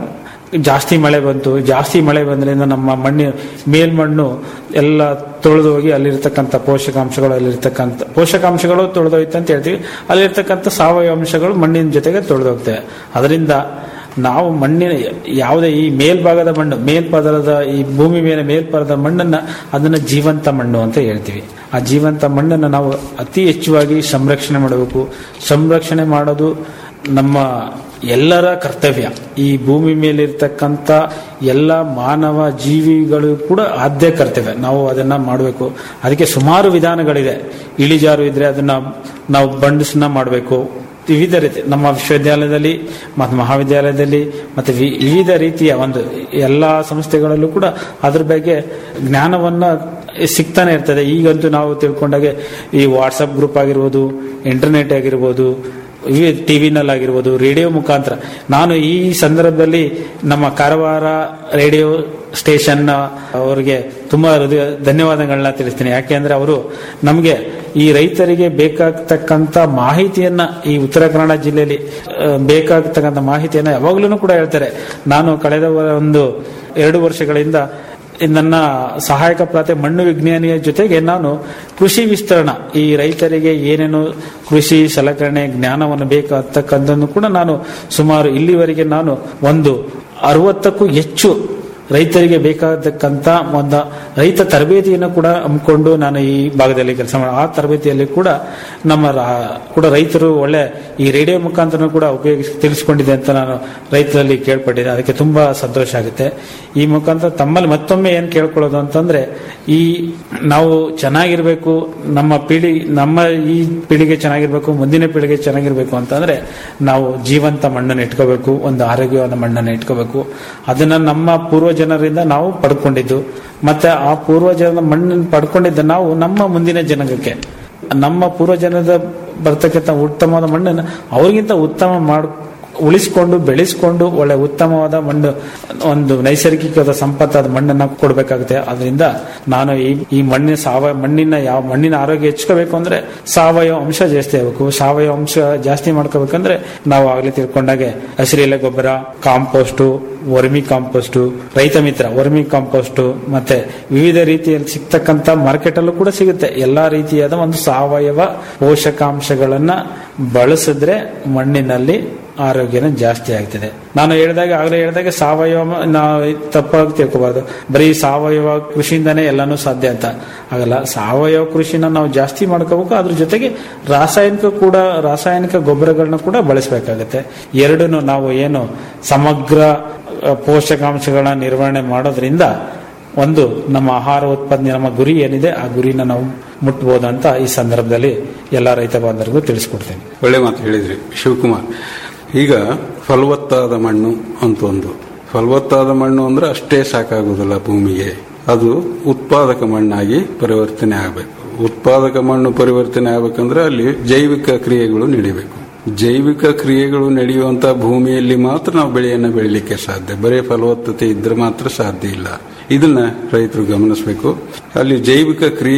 ಜಾಸ್ತಿ ಮಳೆ ಬಂತು ಜಾಸ್ತಿ ಮಳೆ ಬಂದ್ರಿಂದ ನಮ್ಮ ಮಣ್ಣಿ ಮೇಲ್ಮಣ್ಣು ಎಲ್ಲ ತೊಳೆದು ಹೋಗಿ ಅಲ್ಲಿರ್ತಕ್ಕಂಥ ಪೋಷಕಾಂಶಗಳು ಅಲ್ಲಿರ್ತಕ್ಕಂಥ ಪೋಷಕಾಂಶಗಳು ತೊಳೆದೋಯ್ತು ಅಂತ ಹೇಳ್ತೀವಿ ಅಲ್ಲಿರ್ತಕ್ಕಂಥ ಸಾವಯವ ಅಂಶಗಳು ಮಣ್ಣಿನ ಜೊತೆಗೆ ತೊಳೆದೋಗ್ತವೆ ಅದರಿಂದ ನಾವು ಮಣ್ಣಿನ ಯಾವುದೇ ಈ ಮೇಲ್ಭಾಗದ ಮಣ್ಣು ಮೇಲ್ಪದರದ ಈ ಭೂಮಿ ಮೇಲೆ ಮೇಲ್ಪದರದ ಮಣ್ಣನ್ನ ಅದನ್ನ ಜೀವಂತ ಮಣ್ಣು ಅಂತ ಹೇಳ್ತೀವಿ ಆ ಜೀವಂತ ಮಣ್ಣನ್ನು ನಾವು ಅತಿ ಹೆಚ್ಚುವಾಗಿ ಸಂರಕ್ಷಣೆ ಮಾಡಬೇಕು ಸಂರಕ್ಷಣೆ ಮಾಡೋದು ನಮ್ಮ ಎಲ್ಲರ ಕರ್ತವ್ಯ ಈ ಭೂಮಿ ಮೇಲಿರ್ತಕ್ಕಂಥ ಎಲ್ಲ ಮಾನವ ಜೀವಿಗಳು ಕೂಡ ಆದ್ಯ ಕರ್ತವ್ಯ ನಾವು ಅದನ್ನ ಮಾಡಬೇಕು ಅದಕ್ಕೆ ಸುಮಾರು ವಿಧಾನಗಳಿದೆ ಇಳಿಜಾರು ಇದ್ರೆ ಅದನ್ನ ನಾವು ಬಂಡಸನ್ನ ಮಾಡಬೇಕು ವಿವಿಧ ರೀತಿ ನಮ್ಮ ವಿಶ್ವವಿದ್ಯಾಲಯದಲ್ಲಿ ಮತ್ತು ಮಹಾವಿದ್ಯಾಲಯದಲ್ಲಿ ಮತ್ತು ವಿ- ವಿವಿಧ ರೀತಿಯ ಒಂದು ಎಲ್ಲಾ ಸಂಸ್ಥೆಗಳಲ್ಲೂ ಕೂಡ ಅದ್ರ ಬಗ್ಗೆ ಜ್ಞಾನವನ್ನ ಸಿಗ್ತಾನೆ ಇರ್ತದೆ ಈಗಂತೂ ನಾವು ತಿಳ್ಕೊಂಡಾಗೆ ಈ ವಾಟ್ಸಪ್ ಗ್ರೂಪ್ ಆಗಿರ್ಬೋದು ಇಂಟರ್ನೆಟ್ ಆಗಿರ್ಬೋದು ಟಿವಿನಲ್ಲಿ ಆಗಿರ್ಬೋದು ರೇಡಿಯೋ ಮುಖಾಂತರ ನಾನು ಈ ಸಂದರ್ಭದಲ್ಲಿ ನಮ್ಮ ಕಾರವಾರ ರೇಡಿಯೋ ಸ್ಟೇಷನ್ ಅವರಿಗೆ ತುಂಬಾ ಹೃದಯ ಧನ್ಯವಾದಗಳನ್ನ ತಿಳಿಸ್ತೀನಿ ಯಾಕೆಂದ್ರೆ ಅವರು ನಮಗೆ ಈ ರೈತರಿಗೆ ಬೇಕಾಗ್ತಕ್ಕಂಥ ಮಾಹಿತಿಯನ್ನ ಈ ಉತ್ತರ ಕನ್ನಡ ಜಿಲ್ಲೆಯಲ್ಲಿ ಆ, ಬೇಕಾಗ್ತಕ್ಕಂಥ ಮಾಹಿತಿಯನ್ನ ಯಾವಾಗ್ಲೂ ಕೂಡ ಹೇಳ್ತಾರೆ ನಾನು ಕಳೆದ ಒಂದು ಎರಡು ವರ್ಷಗಳಿಂದ ನನ್ನ ಸಹಾಯಕ ಪ್ರಾತೆ ಮಣ್ಣು ವಿಜ್ಞಾನಿಯ ಜೊತೆಗೆ ನಾನು ಕೃಷಿ ವಿಸ್ತರಣ ಈ ರೈತರಿಗೆ ಏನೇನು ಕೃಷಿ ಸಲಕರಣೆ ಜ್ಞಾನವನ್ನು ಬೇಕಾಗ್ತಕ್ಕಂಥದ್ದು ಕೂಡ ನಾನು ಸುಮಾರು ಇಲ್ಲಿವರೆಗೆ ನಾನು ಒಂದು ಅರವತ್ತಕ್ಕೂ ಹೆಚ್ಚು ರೈತರಿಗೆ ಬೇಕಾಗತಕ್ಕಂತ ಒಂದು ರೈತ ತರಬೇತಿಯನ್ನು ಕೂಡ ಹಮ್ಮಿಕೊಂಡು ನಾನು ಈ ಭಾಗದಲ್ಲಿ ಕೆಲಸ ಮಾಡಿ ಆ ತರಬೇತಿಯಲ್ಲಿ ಕೂಡ ನಮ್ಮ ರಾ- ಕೂಡ ರೈತರು ಒಳ್ಳೆ ಈ ರೇಡಿಯೋ ಮುಖಾಂತರ ಕೂಡ ಉಪಯೋಗಿಸಿ ತಿಳಿಸ್ಕೊಂಡಿದೆ ಅಂತ ನಾನು ರೈತರಲ್ಲಿ ಕೇಳ್ಪಟ್ಟಿದ್ದೆ ಅದಕ್ಕೆ ತುಂಬಾ ಸಂತೋಷ ಆಗುತ್ತೆ ಈ ಮುಖಾಂತರ ತಮ್ಮಲ್ಲಿ ಮತ್ತೊಮ್ಮೆ ಏನ್ ಕೇಳ್ಕೊಳ್ಳೋದು ಅಂತಂದ್ರೆ ಈ ನಾವು ಚೆನ್ನಾಗಿರ್ಬೇಕು ನಮ್ಮ ಪೀಳಿ ನಮ್ಮ ಈ ಪೀಳಿಗೆ ಚೆನ್ನಾಗಿರ್ಬೇಕು ಮುಂದಿನ ಪೀಳಿಗೆ ಚೆನ್ನಾಗಿರ್ಬೇಕು ಅಂತಂದ್ರೆ ನಾವು ಜೀವಂತ ಮಣ್ಣನ್ನು ಇಟ್ಕೋಬೇಕು ಒಂದು ಆರೋಗ್ಯವಾದ ಮಣ್ಣನ್ನು ಇಟ್ಕೋಬೇಕು ಅದನ್ನ ನಮ್ಮ ಪೂರ್ವಜನರಿಂದ ನಾವು ಪಡ್ಕೊಂಡಿದ್ದು ಮತ್ತೆ ಆ ಪೂರ್ವಜನರ ಮಣ್ಣನ್ನು ಪಡ್ಕೊಂಡಿದ್ದ ನಾವು ನಮ್ಮ ಮುಂದಿನ ಜನಾಂಗಕ್ಕೆ ನಮ್ಮ ಪೂರ್ವಜನದ ಬರ್ತಕ್ಕಂಥ ಉತ್ತಮವಾದ ಮಣ್ಣನ್ನು ಅವ್ರಿಗಿಂತ ಉತ್ತಮ ಮಾಡ್ ಉಳಿಸಿಕೊಂಡು ಬೆಳೆಸಿಕೊಂಡು ಒಳ್ಳೆ ಉತ್ತಮವಾದ ಮಣ್ಣು ಒಂದು ನೈಸರ್ಗಿಕವಾದ ಸಂಪತ್ತಾದ ಮಣ್ಣನ್ನ ಕೊಡಬೇಕಾಗುತ್ತೆ ಅದರಿಂದ ನಾನು ಈ ಈ ಮಣ್ಣಿನ ಸಾವಯವ ಮಣ್ಣಿನ ಯಾವ ಮಣ್ಣಿನ ಆರೋಗ್ಯ ಹೆಚ್ಚಿಕೋಬೇಕು ಅಂದ್ರೆ ಸಾವಯವ ಅಂಶ ಜಾಸ್ತಿ ಆಗಬೇಕು ಸಾವಯವ ಅಂಶ ಜಾಸ್ತಿ ಮಾಡ್ಕೋಬೇಕಂದ್ರೆ ನಾವು ಆಗ್ಲೇ ತಿಳ್ಕೊಂಡಾಗೆ ಹಸಿರೆಲೆ ಗೊಬ್ಬರ ಕಾಂಪೋಸ್ಟು ವರ್ಮಿ ಕಾಂಪೋಸ್ಟು ರೈತ ಮಿತ್ರ ವರ್ಮಿ ಕಾಂಪೋಸ್ಟು ಮತ್ತೆ ವಿವಿಧ ರೀತಿಯಲ್ಲಿ ಸಿಗ್ತಕ್ಕಂತ ಮಾರ್ಕೆಟ್ ಅಲ್ಲೂ ಕೂಡ ಸಿಗುತ್ತೆ ಎಲ್ಲಾ ರೀತಿಯಾದ ಒಂದು ಸಾವಯವ ಪೋಷಕಾಂಶಗಳನ್ನ ಬಳಸಿದ್ರೆ ಮಣ್ಣಿನಲ್ಲಿ ಆರೋಗ್ಯನ ಜಾಸ್ತಿ ಆಗ್ತದೆ ನಾನು ಹೇಳಿದಾಗ ಆಗಲೇ ಹೇಳಿದಾಗ ಸಾವಯವ ನಾವು ತಪ್ಪಾಗಿ ತಿಳ್ಕೋಬಾರ್ದು ಬರೀ ಸಾವಯವ ಕೃಷಿಯಿಂದನೇ ಎಲ್ಲಾನು ಸಾಧ್ಯ ಅಂತ ಆಗಲ್ಲ ಸಾವಯವ ಕೃಷಿನ ನಾವು ಜಾಸ್ತಿ ಮಾಡ್ಕೋಬೇಕು ಅದ್ರ ಜೊತೆಗೆ ರಾಸಾಯನಿಕ ಕೂಡ ರಾಸಾಯನಿಕ ಗೊಬ್ಬರಗಳನ್ನ ಕೂಡ ಬಳಸಬೇಕಾಗತ್ತೆ ಎರಡನ್ನು ನಾವು ಏನು ಸಮಗ್ರ ಅ, ಪೋಷಕಾಂಶಗಳ ನಿರ್ವಹಣೆ ಮಾಡೋದ್ರಿಂದ ಒಂದು ನಮ್ಮ ಆಹಾರ ಉತ್ಪಾದನೆ ನಮ್ಮ ಗುರಿ ಏನಿದೆ ಆ ಗುರಿನ ನಾವು ಮುಟ್ಬೋದು ಅಂತ ಈ ಸಂದರ್ಭದಲ್ಲಿ ಎಲ್ಲ ರೈತ ಬಾಂಧವರಿಗೂ ತಿಳಿಸ್ಕೊಡ್ತೇನೆ ಒಳ್ಳೆ ಮಾತು ಹೇಳಿದ್ರಿ ಶಿವಕುಮಾರ್ ಈಗ ಫಲವತ್ತಾದ ಮಣ್ಣು ಅಂತ ಒಂದು ಫಲವತ್ತಾದ ಮಣ್ಣು ಅಂದ್ರೆ ಅಷ್ಟೇ ಸಾಕಾಗುವುದಿಲ್ಲ ಭೂಮಿಗೆ ಅದು ಉತ್ಪಾದಕ ಮಣ್ಣಾಗಿ ಪರಿವರ್ತನೆ ಆಗಬೇಕು ಉತ್ಪಾದಕ ಮಣ್ಣು ಪರಿವರ್ತನೆ ಆಗಬೇಕಂದ್ರೆ ಅಲ್ಲಿ ಜೈವಿಕ ಕ್ರಿಯೆಗಳು ನಡಿಬೇಕು ಜೈವಿಕ ಕ್ರಿಯೆಗಳು ನಡೆಯುವಂತ ಭೂಮಿಯಲ್ಲಿ ಮಾತ್ರ ನಾವು ಬೆಳೆಯನ್ನು ಬೆಳಿಲಿಕ್ಕೆ ಸಾಧ್ಯ ಬರೀ ಫಲವತ್ತತೆ ಇದ್ರೆ ಮಾತ್ರ ಸಾಧ್ಯ ಇಲ್ಲ ಇದನ್ನ ರೈತರು ಗಮನಿಸಬೇಕು ಅಲ್ಲಿ ಜೈವಿಕ ಕ್ರಿಯೆ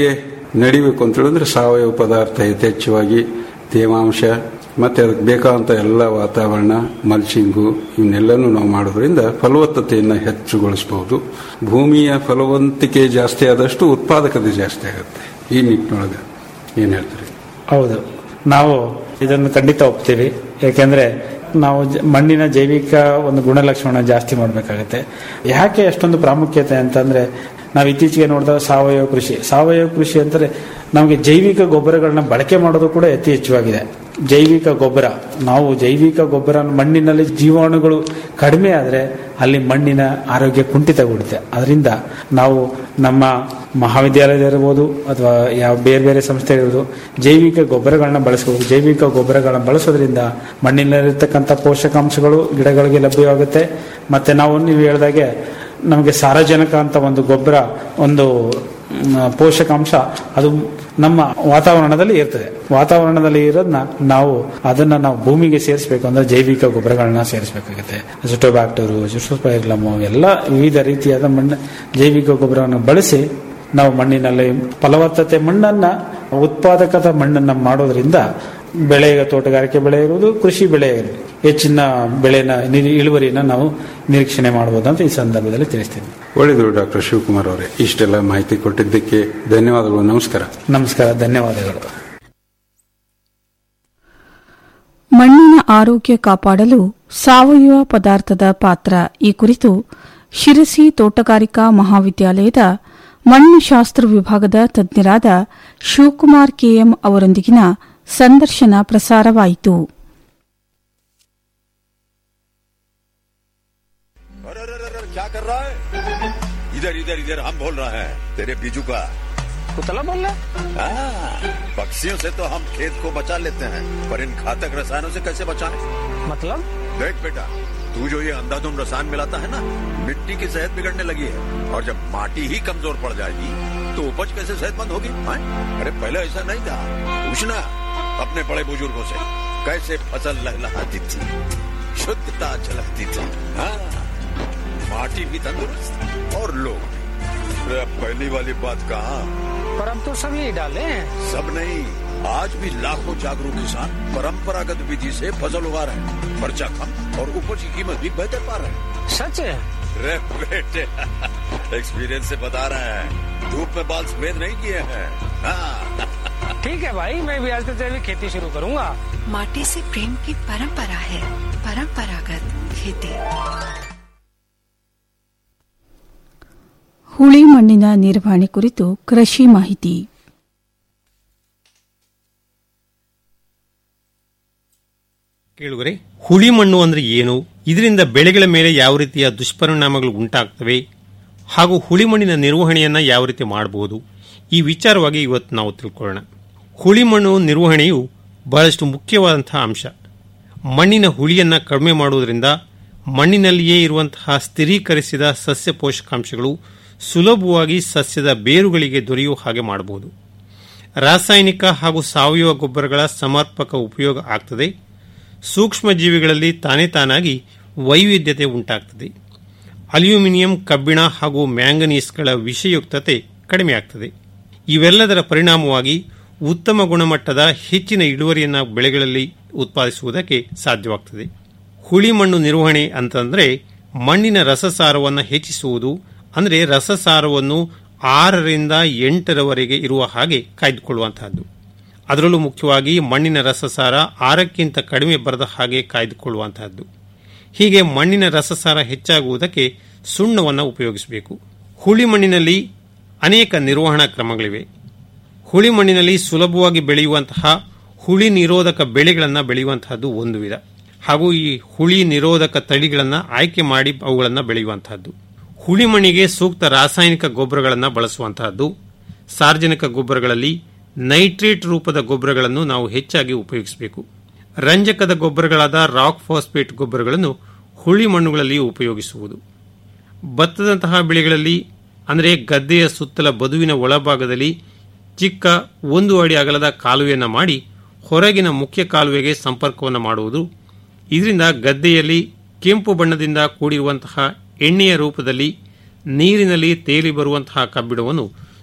ನಡಿಬೇಕು ಅಂತ ಹೇಳಿದ್ರೆ ಸಾವಯವ ಪದಾರ್ಥ ಯಥೇಚ್ಛವಾಗಿ ತೇವಾಂಶ ಮತ್ತೆ ಅದಕ್ಕೆ ಬೇಕಾದಂತ ಎಲ್ಲ ವಾತಾವರಣ ಮಲ್ಚಿಂಗು ಇವನ್ನೆಲ್ಲನೂ ನಾವು ಮಾಡೋದ್ರಿಂದ ಫಲವತ್ತತೆಯನ್ನು ಹೆಚ್ಚುಗೊಳಿಸಬಹುದು ಭೂಮಿಯ ಫಲವಂತಿಕೆ ಜಾಸ್ತಿ ಆದಷ್ಟು ಉತ್ಪಾದಕತೆ ಜಾಸ್ತಿ ಆಗುತ್ತೆ ಈ ನಿಟ್ಟಿನೊಳಗೆ ಏನ್ ಹೇಳ್ತೀರಿ ಹೌದು ನಾವು ಇದನ್ನು ಖಂಡಿತ ಒಪ್ತೀವಿ ಯಾಕೆಂದ್ರೆ ನಾವು ಜ- ಮಣ್ಣಿನ ಜೈವಿಕ ಒಂದು ಗುಣಲಕ್ಷಣ ಜಾಸ್ತಿ ಮಾಡಬೇಕಾಗತ್ತೆ ಯಾಕೆ ಅಷ್ಟೊಂದು ಪ್ರಾಮುಖ್ಯತೆ ಅಂತಂದ್ರೆ ನಾವು ಇತ್ತೀಚೆಗೆ ನೋಡಿದ ಸಾವಯವ ಕೃಷಿ ಸಾವಯವ ಕೃಷಿ ಅಂತಂದ್ರೆ ನಮಗೆ ಜೈವಿಕ ಗೊಬ್ಬರಗಳನ್ನ ಬಳಕೆ ಮಾಡೋದು ಕೂಡ ಅತಿ ಹೆಚ್ಚಾಗಿದೆ ಜೈವಿಕ ಗೊಬ್ಬರ ನಾವು ಜೈವಿಕ ಗೊಬ್ಬರ ಮಣ್ಣಿನಲ್ಲಿ ಜೀವಾಣುಗಳು ಕಡಿಮೆ ಆದರೆ ಅಲ್ಲಿ ಮಣ್ಣಿನ ಆರೋಗ್ಯ ಕುಂಠಿತಗೊಳ್ಳುತ್ತೆ ಅದರಿಂದ ನಾವು ನಮ್ಮ ಮಹಾವಿದ್ಯಾಲಯದಿರ್ಬೋದು ಅಥವಾ ಯಾವ ಬೇರೆ ಬೇರೆ ಸಂಸ್ಥೆಗಳಿರ್ಬೋದು ಜೈವಿಕ ಗೊಬ್ಬರಗಳನ್ನ ಬಳಸಬಹುದು ಜೈವಿಕ ಗೊಬ್ಬರಗಳನ್ನ ಬಳಸೋದ್ರಿಂದ ಮಣ್ಣಿನಲ್ಲಿರ್ತಕ್ಕಂಥ ಪೋಷಕಾಂಶಗಳು ಗಿಡಗಳಿಗೆ ಲಭ್ಯವಾಗುತ್ತೆ ಮತ್ತೆ ನಾವು ನೀವು ಹೇಳಿದಾಗೆ ನಮಗೆ ಸಾರಜನಕ ಅಂತ ಒಂದು ಗೊಬ್ಬರ ಒಂದು ಮ್, ಪೋಷಕಾಂಶ ಅದು ನಮ್ಮ ವಾತಾವರಣದಲ್ಲಿ ಇರ್ತದೆ ವಾತಾವರಣದಲ್ಲಿ ಇರೋದನ್ನ ನಾವು ಅದನ್ನ ನಾವು ಭೂಮಿಗೆ ಸೇರಿಸಬೇಕು ಅಂದ್ರೆ ಜೈವಿಕ ಗೊಬ್ಬರಗಳನ್ನ ಸೇರಿಸಬೇಕಾಗುತ್ತೆ ಅಸಿಟೋಬ್ಯಾಕ್ಟರು ಜುಸ್ಪೈರ್ಲಮು ಎಲ್ಲ ವಿವಿಧ ರೀತಿಯಾದ ಮಣ್ಣು ಜೈವಿಕ ಗೊಬ್ಬರವನ್ನು ಬಳಸಿ ನಾವು ಮಣ್ಣಿನಲ್ಲಿ ಫಲವತ್ತತೆ ಮಣ್ಣನ್ನ ಉತ್ಪಾದಕದ ಮಣ್ಣನ್ನ ಮಾಡೋದ್ರಿಂದ ಬೆಳೆ ತೋಟಗಾರಿಕೆ ಬೆಳೆ ಇರುವುದು ಕೃಷಿ ಬೆಳೆ ಇರುವುದು ಹೆಚ್ಚಿನ ಬೆಳೆನ ನಿರಿ- ಇಳುವರಿನ ನಾವು ನಿರೀಕ್ಷಣೆ ಮಾಡಬಹುದು ಅಂತ ಈ ಸಂದರ್ಭದಲ್ಲಿ ತಿಳಿಸ್ತೀನಿ ಒಳ್ಳೆಯದು ಡಾಕ್ಟರ್ ಶಿವಕುಮಾರ್ ಅವರೇ ಇಷ್ಟೆಲ್ಲ ಮಾಹಿತಿ ಕೊಟ್ಟಿದ್ದಕ್ಕೆ ಧನ್ಯವಾದಗಳು ನಮಸ್ಕಾರ ನಮಸ್ಕಾರ ಧನ್ಯವಾದಗಳು ಮಣ್ಣಿನ ಆರೋಗ್ಯ ಕಾಪಾಡಲು ಸಾವಯವ ಪದಾರ್ಥದ ಪಾತ್ರ ಈ ಕುರಿತು ಶಿರಸಿ ತೋಟಗಾರಿಕಾ ಮಹಾವಿದ್ಯಾಲಯದ ಮಣ್ಣು ಶಾಸ್ತ್ರ ವಿಭಾಗದ ತಜ್ಞರಾದ ಶಿವಕುಮಾರ್ ಕೆಎಂ ಅವರೊಂದಿಗಿನ ಸಂದರ್ಶನ ಪ್ರಸಾರವಾಯಿತು अरे अरे अरे अरे, क्या कर रहा है इधर इधर इधर हम बोल रहे हैं तेरे बीजू का कुतला बोल रहा हाँ, पक्षियों से तो हम खेत को बचा लेते हैं पर इन घातक रसायनों से कैसे बचाएं? मतलब देख बेटा तू जो ये अंधाधुंध रसायन मिलाता है ना मिट्टी की सेहत बिगड़ने लगी है और जब माटी ही कमजोर पड़ जाएगी तो उपज कैसे सेहतमंद होगी हाँ? अरे पहले ऐसा नहीं था पूछना अपने बड़े बुजुर्गों से कैसे फसल लहलहाती थी शुद्धता झलकती थी हाँ माटी भी तंदुरुस्त और लोग भी अरे अब पहली वाली बात कहा पर अब तो सब यही डाले हैं सब नहीं आज भी लाखों जागरूक किसान परंपरागत विधि से फसल उगा रहे हैं खर्चा कम और उपज की कीमत भी बेहतर पा रहे हैं सच है रे बेटे एक्सपीरियंस से बता रहे हैं धूप में बाल सफेद नहीं किए हैं हाँ ठीक है भाई मैं भी आज से जैविक खेती शुरू करूंगा माटी से प्रेम की परंपरा है परंपरागत खेती ಹುಳಿ ಮಣ್ಣಿನ ನಿರ್ವಹಣೆ ಕುರಿತು ಕೃಷಿ ಮಾಹಿತಿ ಕೇಳುಗರೆ ಹುಳಿ ಮಣ್ಣು ಅಂದ್ರೆ ಏನು ಇದರಿಂದ ಬೆಳೆಗಳ ಮೇಲೆ ಯಾವ ರೀತಿಯ ದುಷ್ಪರಿಣಾಮಗಳು ಉಂಟಾಗ್ತವೆ ಹಾಗೂ ಹುಳಿ ಮಣ್ಣಿನ ನಿರ್ವಹಣೆಯನ್ನ ಯಾವ ರೀತಿ ಮಾಡಬಹುದು ಈ ವಿಚಾರವಾಗಿ ಇವತ್ತು ನಾವು ತಿಳ್ಕೊಳ್ಳೋಣ ಹುಳಿ ಮಣ್ಣು ನಿರ್ವಹಣೆಯು ಬಹಳಷ್ಟು ಮುಖ್ಯವಾದಂತಹ ಅಂಶ ಮಣ್ಣಿನ ಹುಳಿಯನ್ನ ಕಡಿಮೆ ಮಾಡುವುದರಿಂದ ಮಣ್ಣಿನಲ್ಲಿಯೇ ಇರುವಂತಹ ಸ್ಥಿರೀಕರಿಸಿದ ಸಸ್ಯ ಪೋಷಕಾಂಶಗಳು ಸುಲಭವಾಗಿ ಸಸ್ಯದ ಬೇರುಗಳಿಗೆ ದೊರೆಯುವ ಹಾಗೆ ಮಾಡಬಹುದು ರಾಸಾಯನಿಕ ಹಾಗೂ ಸಾವಯವ ಗೊಬ್ಬರಗಳ ಸಮರ್ಪಕ ಉಪಯೋಗ ಆಗ್ತದೆ ಸೂಕ್ಷ್ಮ ಜೀವಿಗಳಲ್ಲಿ ತಾನೇ ತಾನಾಗಿ ವೈವಿಧ್ಯತೆ ಉಂಟಾಗ್ತದೆ ಅಲ್ಯೂಮಿನಿಯಂ ಕಬ್ಬಿಣ ಹಾಗೂ ಮ್ಯಾಂಗನೀಸ್ಗಳ ವಿಷಯುಕ್ತತೆ ಕಡಿಮೆಯಾಗ್ತದೆ ಇವೆಲ್ಲದರ ಪರಿಣಾಮವಾಗಿ ಉತ್ತಮ ಗುಣಮಟ್ಟದ ಹೆಚ್ಚಿನ ಇಳುವರಿಯನ್ನು ಬೆಳೆಗಳಲ್ಲಿ ಉತ್ಪಾದಿಸುವುದಕ್ಕೆ ಸಾಧ್ಯವಾಗ್ತದೆ ಹುಳಿ ಮಣ್ಣು ನಿರ್ವಹಣೆ ಅಂತಂದ್ರೆ ಮಣ್ಣಿನ ರಸಸಾರವನ್ನು ಹೆಚ್ಚಿಸುವುದು ಅಂದರೆ ರಸಸಾರವನ್ನು ಆರರಿಂದ ಎಂಟರವರೆಗೆ ಇರುವ ಹಾಗೆ ಕಾಯ್ದುಕೊಳ್ಳುವಂತಹದ್ದು ಅದರಲ್ಲೂ ಮುಖ್ಯವಾಗಿ ಮಣ್ಣಿನ ರಸಸಾರ ಆರಕ್ಕಿಂತ ಕಡಿಮೆ ಬರದ ಹಾಗೆ ಕಾಯ್ದುಕೊಳ್ಳುವಂತಹದ್ದು ಹೀಗೆ ಮಣ್ಣಿನ ರಸಸಾರ ಹೆಚ್ಚಾಗುವುದಕ್ಕೆ ಸುಣ್ಣವನ್ನು ಉಪಯೋಗಿಸಬೇಕು ಹುಳಿ ಮಣ್ಣಿನಲ್ಲಿ ಅನೇಕ ನಿರ್ವಹಣಾ ಕ್ರಮಗಳಿವೆ ಹುಳಿ ಮಣ್ಣಿನಲ್ಲಿ ಸುಲಭವಾಗಿ ಬೆಳೆಯುವಂತಹ ಹುಳಿ ನಿರೋಧಕ ಬೆಳೆಗಳನ್ನು ಬೆಳೆಯುವಂತಹದ್ದು ಒಂದು ವಿಧ ಹಾಗೂ ಈ ಹುಳಿ ನಿರೋಧಕ ತಳಿಗಳನ್ನು ಆಯ್ಕೆ ಮಾಡಿ ಅವುಗಳನ್ನು ಬೆಳೆಯುವಂತಹದ್ದು ಹುಳಿ ಮಣ್ಣಿಗೆ ಸೂಕ್ತ ರಾಸಾಯನಿಕ ಗೊಬ್ಬರಗಳನ್ನು ಬಳಸುವಂತಹದ್ದು ಸಾರ್ವಜನಿಕ ಗೊಬ್ಬರಗಳಲ್ಲಿ ನೈಟ್ರೇಟ್ ರೂಪದ ಗೊಬ್ಬರಗಳನ್ನು ನಾವು ಹೆಚ್ಚಾಗಿ ಉಪಯೋಗಿಸಬೇಕು ರಂಜಕದ ಗೊಬ್ಬರಗಳಾದ ರಾಕ್ ಫಾಸ್ಫೇಟ್ ಗೊಬ್ಬರಗಳನ್ನು ಹುಳಿ ಮಣ್ಣುಗಳಲ್ಲಿ ಉಪಯೋಗಿಸುವುದು ಭತ್ತದಂತಹ ಬೆಳೆಗಳಲ್ಲಿ ಅಂದರೆ ಗದ್ದೆಯ ಸುತ್ತಲ ಬದುವಿನ ಒಳಭಾಗದಲ್ಲಿ ಚಿಕ್ಕ ಒಂದು ಅಡಿ ಅಗಲದ ಕಾಲುವೆಯನ್ನು ಮಾಡಿ ಹೊರಗಿನ ಮುಖ್ಯ ಕಾಲುವೆಗೆ ಸಂಪರ್ಕವನ್ನು ಮಾಡುವುದು ಇದರಿಂದ ಗದ್ದೆಯಲ್ಲಿ ಕೆಂಪು ಬಣ್ಣದಿಂದ ಕೂಡಿರುವಂತಹ ಎಣ್ಣೆಯ ರೂಪದಲ್ಲಿ ನೀರಿನಲ್ಲಿ ತೇಲಿ ಬರುವಂತಹ ಕಬ್ಬಿಣವನ್ನು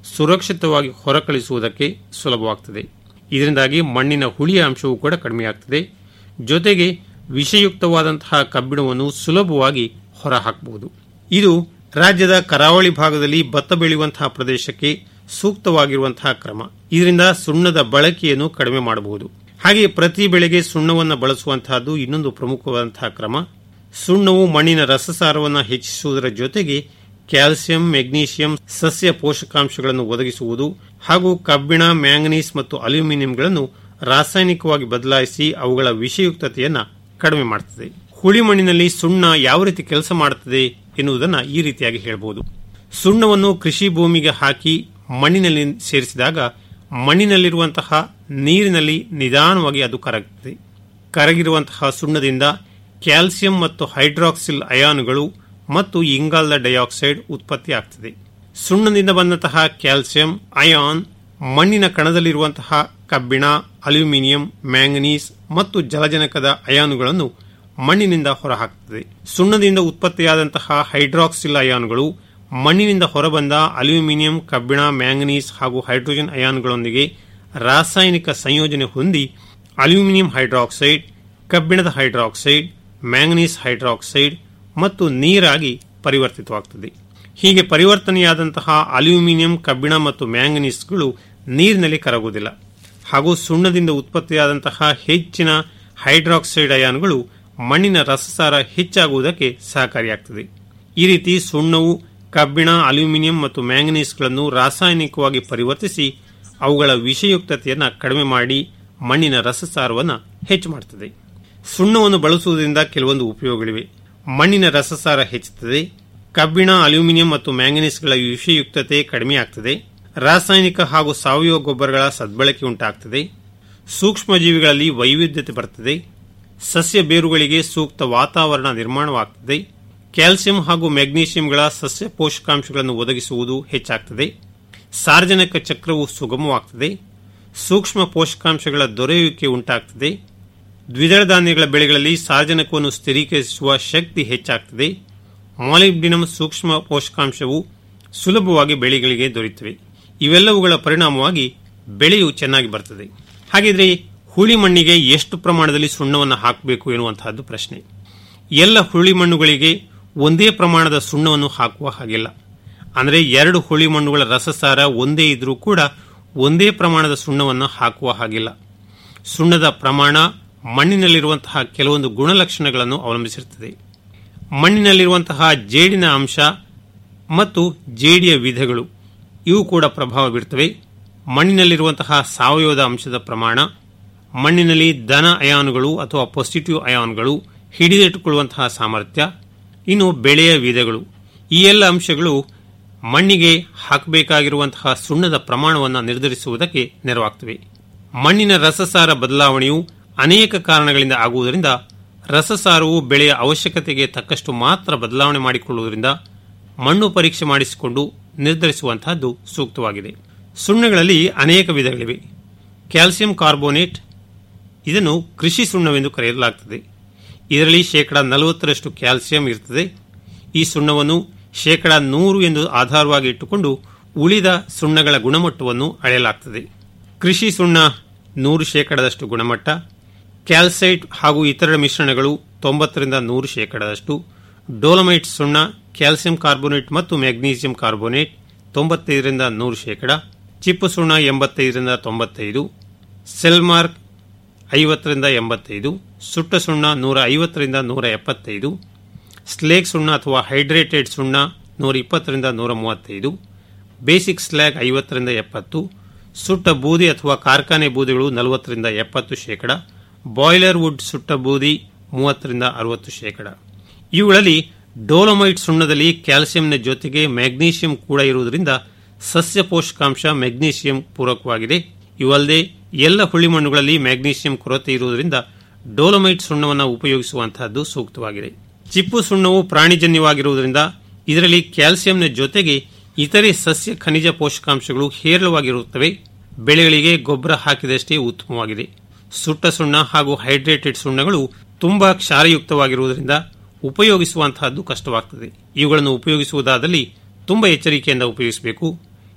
ಸುರಕ್ಷಿತವಾಗಿ ಹೊರಕಳಿಸುವುದಕ್ಕೆ ಸುಲಭವಾಗುತ್ತದೆ ಇದರಿಂದಾಗಿ ಮಣ್ಣಿನ ಹುಳಿಯ ಅಂಶವೂ ಕೂಡ ಕಡಿಮೆಯಾಗುತ್ತದೆ ಜೊತೆಗೆ ವಿಷಯುಕ್ತವಾದಂತಹ ಕಬ್ಬಿಣವನ್ನು ಸುಲಭವಾಗಿ ಹೊರಹಾಕಬಹುದು ಇದು ರಾಜ್ಯದ ಕರಾವಳಿ ಭಾಗದಲ್ಲಿ ಭತ್ತ ಬೆಳೆಯುವಂತಹ ಪ್ರದೇಶಕ್ಕೆ ಸೂಕ್ತವಾಗಿರುವಂತಹ ಕ್ರಮ ಇದರಿಂದ ಸುಣ್ಣದ ಬಳಕೆಯನ್ನು ಕಡಿಮೆ ಮಾಡಬಹುದು ಹಾಗೆ ಪ್ರತಿ ಬೆಳೆಗೆ ಸುಣ್ಣವನ್ನು ಬಳಸುವಂತಹದ್ದು ಇನ್ನೊಂದು ಪ್ರಮುಖವಾದಂತಹ ಕ್ರಮ ಸುಣ್ಣವು ಮಣ್ಣಿನ ರಸಸಾರವನ್ನು ಹೆಚ್ಚಿಸುವುದರ ಜೊತೆಗೆ ಕ್ಯಾಲ್ಸಿಯಂ ಮೆಗ್ನೀಷಿಯಂ ಸಸ್ಯ ಪೋಷಕಾಂಶಗಳನ್ನು ಒದಗಿಸುವುದು ಹಾಗೂ ಕಬ್ಬಿಣ ಮ್ಯಾಂಗನೀಸ್ ಮತ್ತು ಅಲ್ಯೂಮಿನಿಯಂಗಳನ್ನು ರಾಸಾಯನಿಕವಾಗಿ ಬದಲಾಯಿಸಿ ಅವುಗಳ ವಿಷಯುಕ್ತತೆಯನ್ನು ಕಡಿಮೆ ಮಾಡುತ್ತದೆ ಹುಳಿ ಮಣ್ಣಿನಲ್ಲಿ ಸುಣ್ಣ ಯಾವ ರೀತಿ ಕೆಲಸ ಮಾಡುತ್ತದೆ ಎನ್ನುವುದನ್ನು ಈ ರೀತಿಯಾಗಿ ಹೇಳಬಹುದು ಸುಣ್ಣವನ್ನು ಕೃಷಿ ಭೂಮಿಗೆ ಹಾಕಿ ಮಣ್ಣಿನಲ್ಲಿ ಸೇರಿಸಿದಾಗ ಮಣ್ಣಿನಲ್ಲಿರುವಂತಹ ನೀರಿನಲ್ಲಿ ನಿಧಾನವಾಗಿ ಅದು ಕರಗುತ್ತದೆ ಕರಗಿರುವಂತಹ ಸುಣ್ಣದಿಂದ ಕ್ಯಾಲ್ಸಿಯಂ ಮತ್ತು ಹೈಡ್ರಾಕ್ಸಿಲ್ ಅಯಾನುಗಳು ಮತ್ತು ಇಂಗಾಲದ ಡೈಆಕ್ಸೈಡ್ ಉತ್ಪತ್ತಿಯಾಗುತ್ತದೆ ಸುಣ್ಣದಿಂದ ಬಂದಂತಹ ಕ್ಯಾಲ್ಸಿಯಂ ಅಯಾನ್ ಮಣ್ಣಿನ ಕಣದಲ್ಲಿರುವಂತಹ ಕಬ್ಬಿಣ ಅಲ್ಯೂಮಿನಿಯಂ ಮ್ಯಾಂಗನೀಸ್ ಮತ್ತು ಜಲಜನಕದ ಅಯಾನುಗಳನ್ನು ಮಣ್ಣಿನಿಂದ ಹೊರಹಾಕುತ್ತದೆ ಸುಣ್ಣದಿಂದ ಉತ್ಪತ್ತಿಯಾದಂತಹ ಹೈಡ್ರಾಕ್ಸಿಲ್ ಅಯಾನುಗಳು ಮಣ್ಣಿನಿಂದ ಹೊರಬಂದ ಅಲ್ಯೂಮಿನಿಯಂ ಕಬ್ಬಿಣ ಮ್ಯಾಂಗನೀಸ್ ಹಾಗೂ ಹೈಡ್ರೋಜನ್ ಅಯಾನುಗಳೊಂದಿಗೆ ರಾಸಾಯನಿಕ ಸಂಯೋಜನೆ ಹೊಂದಿ ಅಲ್ಯೂಮಿನಿಯಂ ಹೈಡ್ರಾಕ್ಸೈಡ್ ಕಬ್ಬಿಣದ ಹೈಡ್ರಾಕ್ಸೈಡ್ ಮ್ಯಾಂಗನೀಸ್ ಹೈಡ್ರಾಕ್ಸೈಡ್ ಮತ್ತು ನೀರಾಗಿ ಪರಿವರ್ತಿತವಾಗುತ್ತದೆ ಹೀಗೆ ಪರಿವರ್ತನೆಯಾದಂತಹ ಅಲ್ಯೂಮಿನಿಯಂ ಕಬ್ಬಿಣ ಮತ್ತು ಮ್ಯಾಂಗನೀಸ್ಗಳು ನೀರಿನಲ್ಲಿ ಕರಗುವುದಿಲ್ಲ ಹಾಗೂ ಸುಣ್ಣದಿಂದ ಉತ್ಪತ್ತಿಯಾದಂತಹ ಹೆಚ್ಚಿನ ಹೈಡ್ರಾಕ್ಸೈಡ್ ಅಯಾನುಗಳು ಮಣ್ಣಿನ ರಸಸಾರ ಹೆಚ್ಚಾಗುವುದಕ್ಕೆ ಸಹಕಾರಿಯಾಗುತ್ತದೆ ಈ ರೀತಿ ಸುಣ್ಣವು ಕಬ್ಬಿಣ ಅಲ್ಯೂಮಿನಿಯಂ ಮತ್ತು ಮ್ಯಾಂಗನೀಸ್ಗಳನ್ನು ರಾಸಾಯನಿಕವಾಗಿ ಪರಿವರ್ತಿಸಿ ಅವುಗಳ ವಿಷಯುಕ್ತತೆಯನ್ನು ಕಡಿಮೆ ಮಾಡಿ ಮಣ್ಣಿನ ರಸಸಾರವನ್ನು ಹೆಚ್ಚು ಮಾಡುತ್ತದೆ ಸುಣ್ಣವನ್ನು ಬಳಸುವುದರಿಂದ ಕೆಲವೊಂದು ಉಪಯೋಗಗಳಿವೆ ಮಣ್ಣಿನ ರಸಸಾರ ಹೆಚ್ಚುತ್ತದೆ ಕಬ್ಬಿಣ ಅಲ್ಯೂಮಿನಿಯಂ ಮತ್ತು ಮ್ಯಾಂಗನೀಸ್ಗಳ ವಿಷಯುಕ್ತತೆ ಕಡಿಮೆಯಾಗುತ್ತದೆ ರಾಸಾಯನಿಕ ಹಾಗೂ ಸಾವಯವ ಗೊಬ್ಬರಗಳ ಸದ್ಬಳಕೆ ಉಂಟಾಗುತ್ತದೆ ಸೂಕ್ಷ್ಮಜೀವಿಗಳಲ್ಲಿ ವೈವಿಧ್ಯತೆ ಬರುತ್ತದೆ ಸಸ್ಯ ಬೇರುಗಳಿಗೆ ಸೂಕ್ತ ವಾತಾವರಣ ನಿರ್ಮಾಣವಾಗುತ್ತದೆ ಕ್ಯಾಲ್ಸಿಯಂ ಹಾಗೂ ಮೆಗ್ನೀಷಿಯಂಗಳ ಸಸ್ಯ ಪೋಷಕಾಂಶಗಳನ್ನು ಒದಗಿಸುವುದು ಹೆಚ್ಚಾಗುತ್ತದೆ ಸಾರ್ವಜನಿಕ ಚಕ್ರವು ಸುಗಮವಾಗುತ್ತದೆ ಸೂಕ್ಷ್ಮ ಪೋಷಕಾಂಶಗಳ ದೊರೆಯುವಿಕೆ ಉಂಟಾಗುತ್ತದೆ ದ್ವಿದಳ ಧಾನ್ಯಗಳ ಬೆಳೆಗಳಲ್ಲಿ ಸಾರ್ವಜನಿಕವನ್ನು ಸ್ಥಿರೀಕರಿಸುವ ಶಕ್ತಿ ಹೆಚ್ಚಾಗುತ್ತದೆ ಮಾಲಿಬ್ಡಿನಂ ಸೂಕ್ಷ್ಮ ಪೋಷಕಾಂಶವು ಸುಲಭವಾಗಿ ಬೆಳೆಗಳಿಗೆ ದೊರೆಯುತ್ತವೆ ಇವೆಲ್ಲವುಗಳ ಪರಿಣಾಮವಾಗಿ ಬೆಳೆಯು ಚೆನ್ನಾಗಿ ಬರ್ತದೆ ಹಾಗಿದ್ರೆ ಹುಳಿ ಮಣ್ಣಿಗೆ ಎಷ್ಟು ಪ್ರಮಾಣದಲ್ಲಿ ಸುಣ್ಣವನ್ನು ಹಾಕಬೇಕು ಎನ್ನುವಂತಹದ್ದು ಪ್ರಶ್ನೆ ಎಲ್ಲ ಹುಳಿ ಮಣ್ಣುಗಳಿಗೆ ಒಂದೇ ಪ್ರಮಾಣದ ಸುಣ್ಣವನ್ನು ಹಾಕುವ ಹಾಗಿಲ್ಲ ಅಂದರೆ ಎರಡು ಹುಳಿ ಮಣ್ಣುಗಳ ರಸಸಾರ ಒಂದೇ ಇದ್ರೂ ಕೂಡ ಒಂದೇ ಪ್ರಮಾಣದ ಸುಣ್ಣವನ್ನು ಹಾಕುವ ಹಾಗಿಲ್ಲ ಸುಣ್ಣದ ಪ್ರಮಾಣ ಮಣ್ಣಿನಲ್ಲಿರುವಂತಹ ಕೆಲವೊಂದು ಗುಣಲಕ್ಷಣಗಳನ್ನು ಅವಲಂಬಿಸಿರುತ್ತದೆ ಮಣ್ಣಿನಲ್ಲಿರುವಂತಹ ಜೇಡಿನ ಅಂಶ ಮತ್ತು ಜೇಡಿಯ ವಿಧಗಳು ಇವು ಕೂಡ ಪ್ರಭಾವ ಬೀರುತ್ತವೆ ಮಣ್ಣಿನಲ್ಲಿರುವಂತಹ ಸಾವಯವದ ಅಂಶದ ಪ್ರಮಾಣ ಮಣ್ಣಿನಲ್ಲಿ ಧನ ಅಯಾನುಗಳು ಅಥವಾ ಪಾಸಿಟಿವ್ ಅಯಾನುಗಳು ಹಿಡಿದಿಟ್ಟುಕೊಳ್ಳುವಂತಹ ಸಾಮರ್ಥ್ಯ ಇನ್ನು ಬೆಳೆಯ ವಿಧಗಳು ಈ ಎಲ್ಲ ಅಂಶಗಳು ಮಣ್ಣಿಗೆ ಹಾಕಬೇಕಾಗಿರುವಂತಹ ಸುಣ್ಣದ ಪ್ರಮಾಣವನ್ನು ನಿರ್ಧರಿಸುವುದಕ್ಕೆ ನೆರವಾಗುತ್ತವೆ ಮಣ್ಣಿನ ರಸಸಾರ ಬದಲಾವಣೆಯು ಅನೇಕ ಕಾರಣಗಳಿಂದ ಆಗುವುದರಿಂದ ರಸಸಾರವು ಬೆಳೆಯ ಅವಶ್ಯಕತೆಗೆ ತಕ್ಕಷ್ಟು ಮಾತ್ರ ಬದಲಾವಣೆ ಮಾಡಿಕೊಳ್ಳುವುದರಿಂದ ಮಣ್ಣು ಪರೀಕ್ಷೆ ಮಾಡಿಸಿಕೊಂಡು ನಿರ್ಧರಿಸುವಂತಹದ್ದು ಸೂಕ್ತವಾಗಿದೆ ಸುಣ್ಣಗಳಲ್ಲಿ ಅನೇಕ ವಿಧಗಳಿವೆ ಕ್ಯಾಲ್ಸಿಯಂ ಕಾರ್ಬೋನೇಟ್ ಇದನ್ನು ಕೃಷಿ ಸುಣ್ಣವೆಂದು ಕರೆಯಲಾಗುತ್ತದೆ ಇದರಲ್ಲಿ ಶೇಕಡ ನಲವತ್ತರಷ್ಟು ಕ್ಯಾಲ್ಸಿಯಂ ಇರುತ್ತದೆ ಈ ಸುಣ್ಣವನ್ನು ಶೇಕಡ ನೂರು ಎಂದು ಆಧಾರವಾಗಿ ಇಟ್ಟುಕೊಂಡು ಉಳಿದ ಸುಣ್ಣಗಳ ಗುಣಮಟ್ಟವನ್ನು ಅಳೆಯಲಾಗುತ್ತದೆ ಕೃಷಿ ಸುಣ್ಣ ನೂರು ಶೇಕಡದಷ್ಟು ಗುಣಮಟ್ಟ ಕ್ಯಾಲ್ಸೈಟ್ ಹಾಗೂ ಇತರ ಮಿಶ್ರಣಗಳು ತೊಂಬತ್ತರಿಂದ ನೂರು ಶೇಕಡದಷ್ಟು ಡೋಲಮೈಟ್ ಸುಣ್ಣ ಕ್ಯಾಲ್ಸಿಯಂ ಕಾರ್ಬೋನೇಟ್ ಮತ್ತು ಮ್ಯಾಗ್ನೀಸಿಯಂ ಕಾರ್ಬೋನೇಟ್ ತೊಂಬತ್ತೈದರಿಂದ ನೂರು ಶೇಕಡ ಚಿಪ್ಪು ಸುಣ್ಣ ಎಂಬತ್ತೈದರಿಂದ ತೊಂಬತ್ತೈದು ಸೆಲ್ಮಾರ್ಕ್ ಐವತ್ತರಿಂದ ಎಂಬತ್ತೈದು ಸುಟ್ಟ ಸುಣ್ಣ ನೂರ ಐವತ್ತರಿಂದ ನೂರ ಎಪ್ಪತ್ತೈದು ಸ್ಲೇಗ್ ಸುಣ್ಣ ಅಥವಾ ಹೈಡ್ರೇಟೆಡ್ ಸುಣ್ಣ ನೂರ ಇಪ್ಪತ್ತರಿಂದ ನೂರ ಮೂವತ್ತೈದು ಬೇಸಿಕ್ ಸ್ಲ್ಯಾಗ್ ಐವತ್ತರಿಂದ ಎಪ್ಪತ್ತು ಸುಟ್ಟ ಬೂದಿ ಅಥವಾ ಕಾರ್ಖಾನೆ ಬೂದಿಗಳು ನಲವತ್ತರಿಂದ ಎಪ್ಪತ್ತು ಶೇಕಡ ಬಾಯ್ಲರ್ ವುಡ್ ಸುಟ್ಟ ಬೂದಿ ಮೂವತ್ತರಿಂದ ಅರವತ್ತು ಶೇಕಡ ಇವುಗಳಲ್ಲಿ ಡೋಲಮೈಟ್ ಸುಣ್ಣದಲ್ಲಿ ಕ್ಯಾಲ್ಸಿಯಂನ ಜೊತೆಗೆ ಮ್ಯಾಗ್ನೀಷಿಯಂ ಕೂಡ ಇರುವುದರಿಂದ ಸಸ್ಯ ಪೋಷಕಾಂಶ ಮ್ಯಾಗ್ನೀಷಿಯಂ ಪೂರಕವಾಗಿದೆ ಇವಲ್ಲದೆ ಎಲ್ಲ ಹುಳಿ ಮಣ್ಣುಗಳಲ್ಲಿ ಮ್ಯಾಗ್ನೀಷಿಯಂ ಕೊರತೆ ಇರುವುದರಿಂದ ಡೋಲಮೈಟ್ ಸುಣ್ಣವನ್ನು ಉಪಯೋಗಿಸುವಂತಹದ್ದು ಸೂಕ್ತವಾಗಿದೆ ಚಿಪ್ಪು ಸುಣ್ಣವು ಪ್ರಾಣಿಜನ್ಯವಾಗಿರುವುದರಿಂದ ಇದರಲ್ಲಿ ಕ್ಯಾಲ್ಸಿಯಂನ ಜೊತೆಗೆ ಇತರೆ ಸಸ್ಯ ಖನಿಜ ಪೋಷಕಾಂಶಗಳು ಹೇರಳವಾಗಿರುತ್ತವೆ ಬೆಳೆಗಳಿಗೆ ಗೊಬ್ಬರ ಹಾಕಿದಷ್ಟೇ ಉತ್ತಮವಾಗಿದೆ ಸುಟ್ಟ ಸುಣ್ಣ ಹಾಗೂ ಹೈಡ್ರೇಟೆಡ್ ಸುಣ್ಣಗಳು ತುಂಬಾ ಕ್ಷಾರಯುಕ್ತವಾಗಿರುವುದರಿಂದ ಉಪಯೋಗಿಸುವಂತಹದ್ದು ಕಷ್ಟವಾಗುತ್ತದೆ ಇವುಗಳನ್ನು ಉಪಯೋಗಿಸುವುದಾದಲ್ಲಿ ತುಂಬಾ ಎಚ್ಚರಿಕೆಯಿಂದ ಉಪಯೋಗಿಸಬೇಕು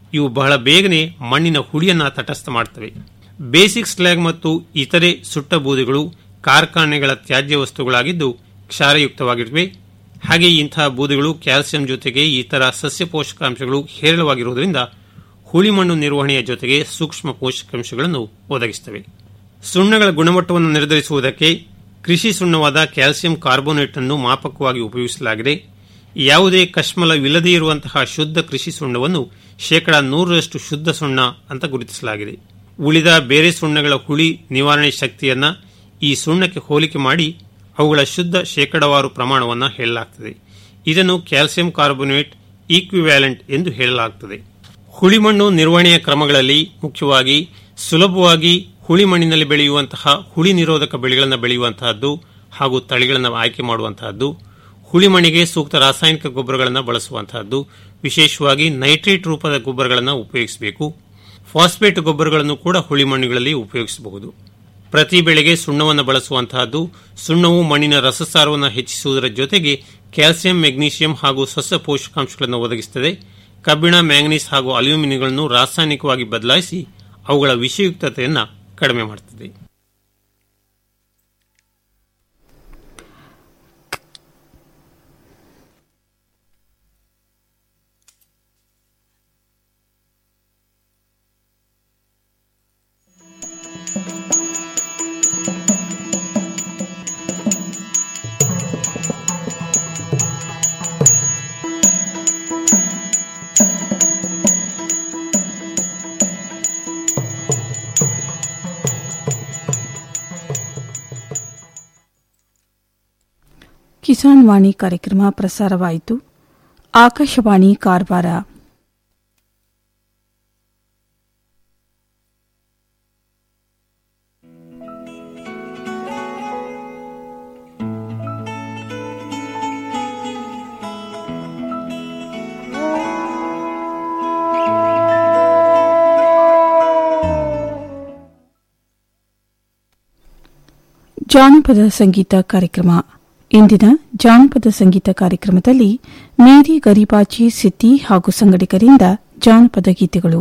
ಇವು ಬಹಳ ಬೇಗನೆ ಮಣ್ಣಿನ ಹುಳಿಯನ್ನ ತಟಸ್ಥ ಮಾಡ್ತವೆ ಬೇಸಿಕ್ ಸ್ಲ್ಯಾಗ್ ಮತ್ತು ಇತರೆ ಸುಟ್ಟ ಬೂದಿಗಳು ಕಾರ್ಖಾನೆಗಳ ತ್ಯಾಜ್ಯ ವಸ್ತುಗಳಾಗಿದ್ದು ಕ್ಷಾರಯುಕ್ತವಾಗಿರುತ್ತವೆ ಹಾಗೆ ಇಂತಹ ಬೂದಿಗಳು ಕ್ಯಾಲ್ಸಿಯಂ ಜೊತೆಗೆ ಇತರ ಸಸ್ಯ ಪೋಷಕಾಂಶಗಳು ಹೇರಳವಾಗಿರುವುದರಿಂದ ಹುಳಿ ಮಣ್ಣು ನಿರ್ವಹಣೆಯ ಜೊತೆಗೆ ಸೂಕ್ಷ್ಮ ಪೋಷಕಾಂಶಗಳನ್ನು ಒದಗಿಸುತ್ತವೆ ಸುಣ್ಣಗಳ ಗುಣಮಟ್ಟವನ್ನು ನಿರ್ಧರಿಸುವುದಕ್ಕೆ ಕೃಷಿ ಸುಣ್ಣವಾದ ಕ್ಯಾಲ್ಸಿಯಂ ಕಾರ್ಬೋನೇಟ್ ಅನ್ನು ಮಾಪಕವಾಗಿ ಉಪಯೋಗಿಸಲಾಗಿದೆ ಯಾವುದೇ ಕಶ್ಮಲವಿಲ್ಲದೇ ಇರುವಂತಹ ಶುದ್ಧ ಕೃಷಿ ಸುಣ್ಣವನ್ನು ಶೇಕಡಾ ನೂರರಷ್ಟು ಶುದ್ಧ ಸುಣ್ಣ ಅಂತ ಗುರುತಿಸಲಾಗಿದೆ ಉಳಿದ ಬೇರೆ ಸುಣ್ಣಗಳ ಹುಳಿ ನಿವಾರಣೆ ಶಕ್ತಿಯನ್ನ ಈ ಸುಣ್ಣಕ್ಕೆ ಹೋಲಿಕೆ ಮಾಡಿ ಅವುಗಳ ಶುದ್ಧ ಶೇಕಡಾವಾರು ಪ್ರಮಾಣವನ್ನು ಹೇಳಲಾಗುತ್ತದೆ ಇದನ್ನು ಕ್ಯಾಲ್ಸಿಯಂ ಕಾರ್ಬೋನೇಟ್ ಈಕ್ವಿವ್ಯಾಲೆಂಟ್ ಎಂದು ಹೇಳಲಾಗುತ್ತದೆ ಹುಳಿಮಣ್ಣು ನಿರ್ವಹಣೆಯ ಕ್ರಮಗಳಲ್ಲಿ ಮುಖ್ಯವಾಗಿ ಸುಲಭವಾಗಿ ಹುಳಿ ಮಣ್ಣಿನಲ್ಲಿ ಬೆಳೆಯುವಂತಹ ಹುಳಿ ನಿರೋಧಕ ಬೆಳೆಗಳನ್ನು ಬೆಳೆಯುವಂತಹದ್ದು ಹಾಗೂ ತಳಿಗಳನ್ನು ಆಯ್ಕೆ ಮಾಡುವಂತಹದ್ದು ಹುಳಿ ಮಣ್ಣಿಗೆ ಸೂಕ್ತ ರಾಸಾಯನಿಕ ಗೊಬ್ಬರಗಳನ್ನು ಬಳಸುವಂತಹದ್ದು ವಿಶೇಷವಾಗಿ ನೈಟ್ರೇಟ್ ರೂಪದ ಗೊಬ್ಬರಗಳನ್ನು ಉಪಯೋಗಿಸಬೇಕು ಫಾಸ್ಫೇಟ್ ಗೊಬ್ಬರಗಳನ್ನು ಕೂಡ ಹುಳಿ ಮಣ್ಣುಗಳಲ್ಲಿ ಉಪಯೋಗಿಸಬಹುದು ಪ್ರತಿ ಬೆಳೆಗೆ ಸುಣ್ಣವನ್ನು ಬಳಸುವಂತಹದ್ದು ಸುಣ್ಣವು ಮಣ್ಣಿನ ರಸಸಾರವನ್ನು ಹೆಚ್ಚಿಸುವುದರ ಜೊತೆಗೆ ಕ್ಯಾಲ್ಸಿಯಂ ಮೆಗ್ನೀಷಿಯಂ ಹಾಗೂ ಸಸ್ಯ ಪೋಷಕಾಂಶಗಳನ್ನು ಒದಗಿಸುತ್ತದೆ ಕಬ್ಬಿಣ ಮ್ಯಾಂಗನೀಸ್ ಹಾಗೂ ಅಲ್ಯೂಮಿನಿಯಂಗಳನ್ನು ರಾಸಾಯನಿಕವಾಗಿ ಬದಲಾಯಿಸಿ ಅವುಗಳ ವಿಷಯುಕ್ತತೆಯನ್ನು ಕಡಿಮೆ ಮಾಡುತ್ತದೆ ಕಿಸಾನ್ ವಾಣಿ ಕಾರ್ಯಕ್ರಮ ಪ್ರಸಾರವಾಯಿತು ಆಕಾಶವಾಣಿ ಕಾರವಾರ ಜಾನಪದ ಸಂಗೀತ ಕಾರ್ಯಕ್ರಮ ಇಂದಿನ ಜಾನಪದ ಸಂಗೀತ ಕಾರ್ಯಕ್ರಮದಲ್ಲಿ ಮೇರಿ ಗರಿಬಾಚಿ ಸಿದ್ದಿ ಹಾಗೂ ಸಂಗಡಿಗರಿಂದ ಜಾನಪದ ಗೀತೆಗಳು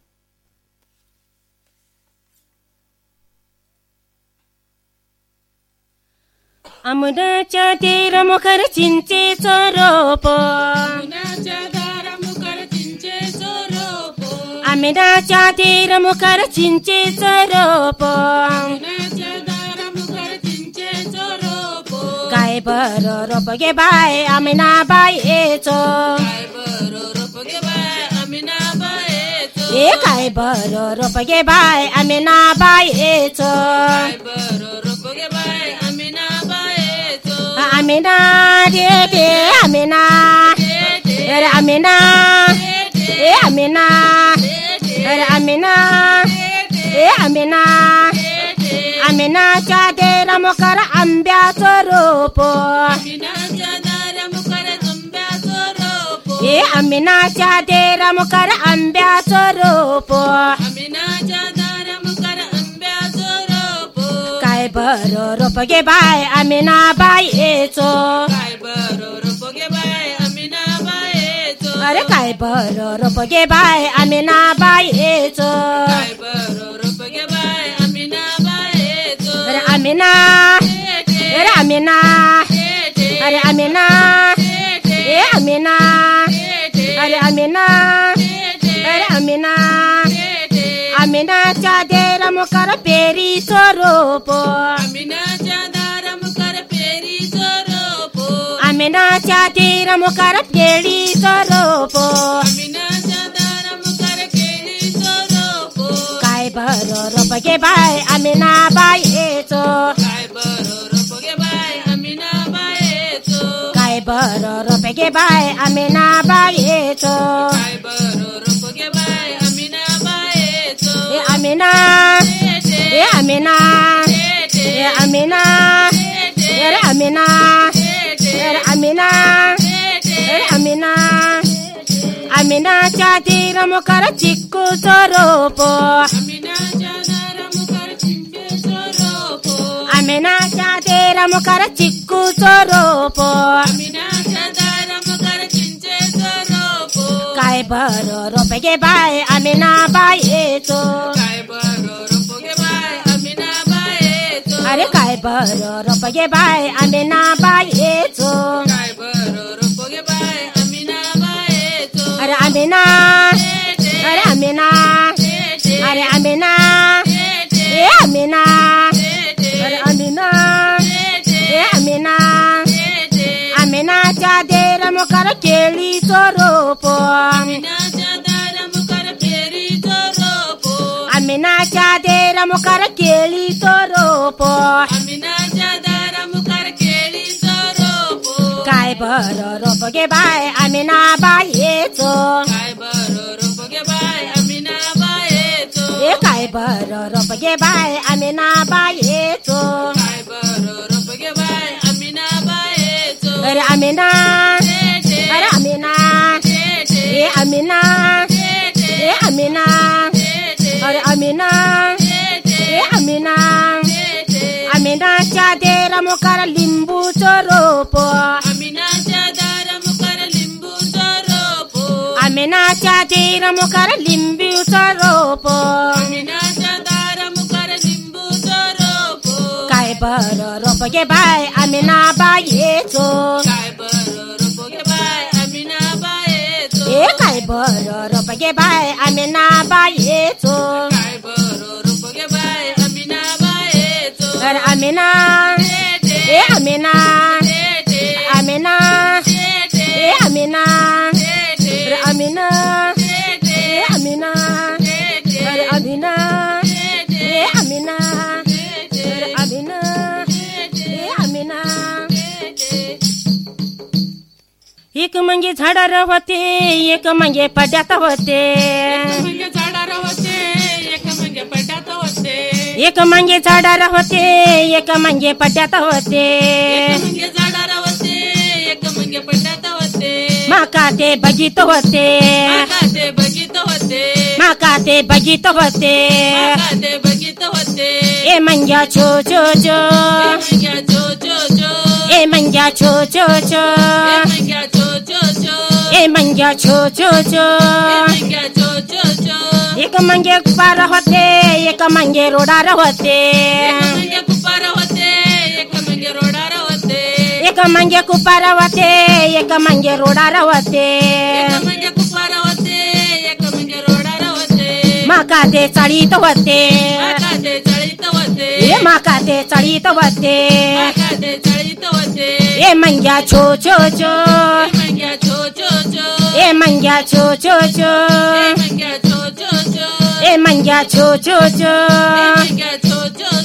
अमुदाच्या तेर मुखर चिंचेचं रोप आमिराच्या तेर मुखर चिंचेचं रोप काय बर रोप गे बाय आमिना बायेचो ए काय बर रोप गे बाय आमिना बायेचो Amina, de de Amina, er Amina, e Amina, er Amina, e Amina, Amina chade ramokar ambyaचं रोप ए अमिनाच्या दे रमकर आंब्याचं रोप काय बर रोप गे बाय अमिना बायेचो अरे काय बर रोप गे बाय अमिना बायेचो अरे अमिना अरे अमिना अरे अमिना ए अमिना अरे अमिना अरे अमिना अमिनाच्या दे रमकर पेरी स्वरूप अमिनाच्या दे रमकर पेरी स्वरूप काय बर रोप गे बाय अमिना बायेचो काय बर रोप गे बाय अमिना बायेचो ए अमिना ए अमिना ए अमिना ए अमिना ए अमिना ए अमिना अमिनाच्या तीर मुखर चिक्कू स्वरूप अमिनाच्या तीर मुखर चिक्कू स्वरूप काय काय बरो रोपगे बाय आमिना बायेचो काय बरो रोपगे बाय अमिना बायेचो अरे काय बरो रोपगे बाय आमिना बायेचो काय बरो रोपगे बाय अमिना बायेचो अरे आमिना अरे आमिना अरे आमिना ए आमिना अरे आमिना ए आमिना आमिनाच्या देर मुखार केळीचो रोप अमिनाच्या दारा मुखार पेरीचो रोपो आमिनाच्या देर मुखार केळीचो रोप अमिनाच्या दारा मुखार केळीचो रोपो काय बर रोप गे बाय आमिना बायेचो काय बरो रोपगे बाय अमिना बायेचो ए काय बर रोप गे बाय आमिना बायेचो काय बरो रोपगे बाय अमिना बायेचो अरे आमिना अरे आमिना ए आमिना ए आमिना अरे आमिना ए आमिना आमिनाच्या देर मुखार लिंबूचो रोप अमिनाच्या दारा मुखार लिंबूचो रोपो आमिनाच्या देर मुखार लिंबूचो रोप अमिनाच्या दारा मुखार लिंबूचो रोपो काय बर रोप गे बाय आमिना बायेचो काय बरो रोपगे बाय अमिना बायेचो ए काय बर रोप गे बाय आमिना बायेचो काय बरो रोपगे बाय अमिना बायेचो अरे आमिना ए आमिना आमिना ए आमिना अरे आमिना ए आमिना अरे आमिना ए आमिना अरे आमिना ए आमिना एक म्हणजे झाडार होते एक म्हणजे पड्यात होते म्हणजे झाडार होते एक म्हणजे पड्यात होते एक म्हणजे झाडार होते एक म्हणजे पड्यात होते एक म्हणजे झाडार होते एक म्हणजे पड्यात होते माका ते बघित होते माका ते बघित होते माका ते बघित होते माका ते बघित होते ए मंग्या छो छो छो मंग्या चो चो चो ए मंग्या छो छो छो मंग्या चो चो चो ए मंग्या छो छो छो मंग्या चो चो चो एक मंगे पार होते एक मंगे रोडार होते म्हणजे कुपार होते एक म्हणजे रोडार होते एक मंगे कुपार होते एक मंगे रोडार होते एक म्हणजे कुपार होते एक म्हणजे रोडार होते माका ते चाळीत होते माका ते चळीत होते ए माका ते चाळीत होते माका ते चळीत होते ए मंग्या छो छो छो मंग्या चो चो चो ए मंग्या छो छो छो मंग्या चो चो चो ए मंग्या छो छो छो मंग्या चो चो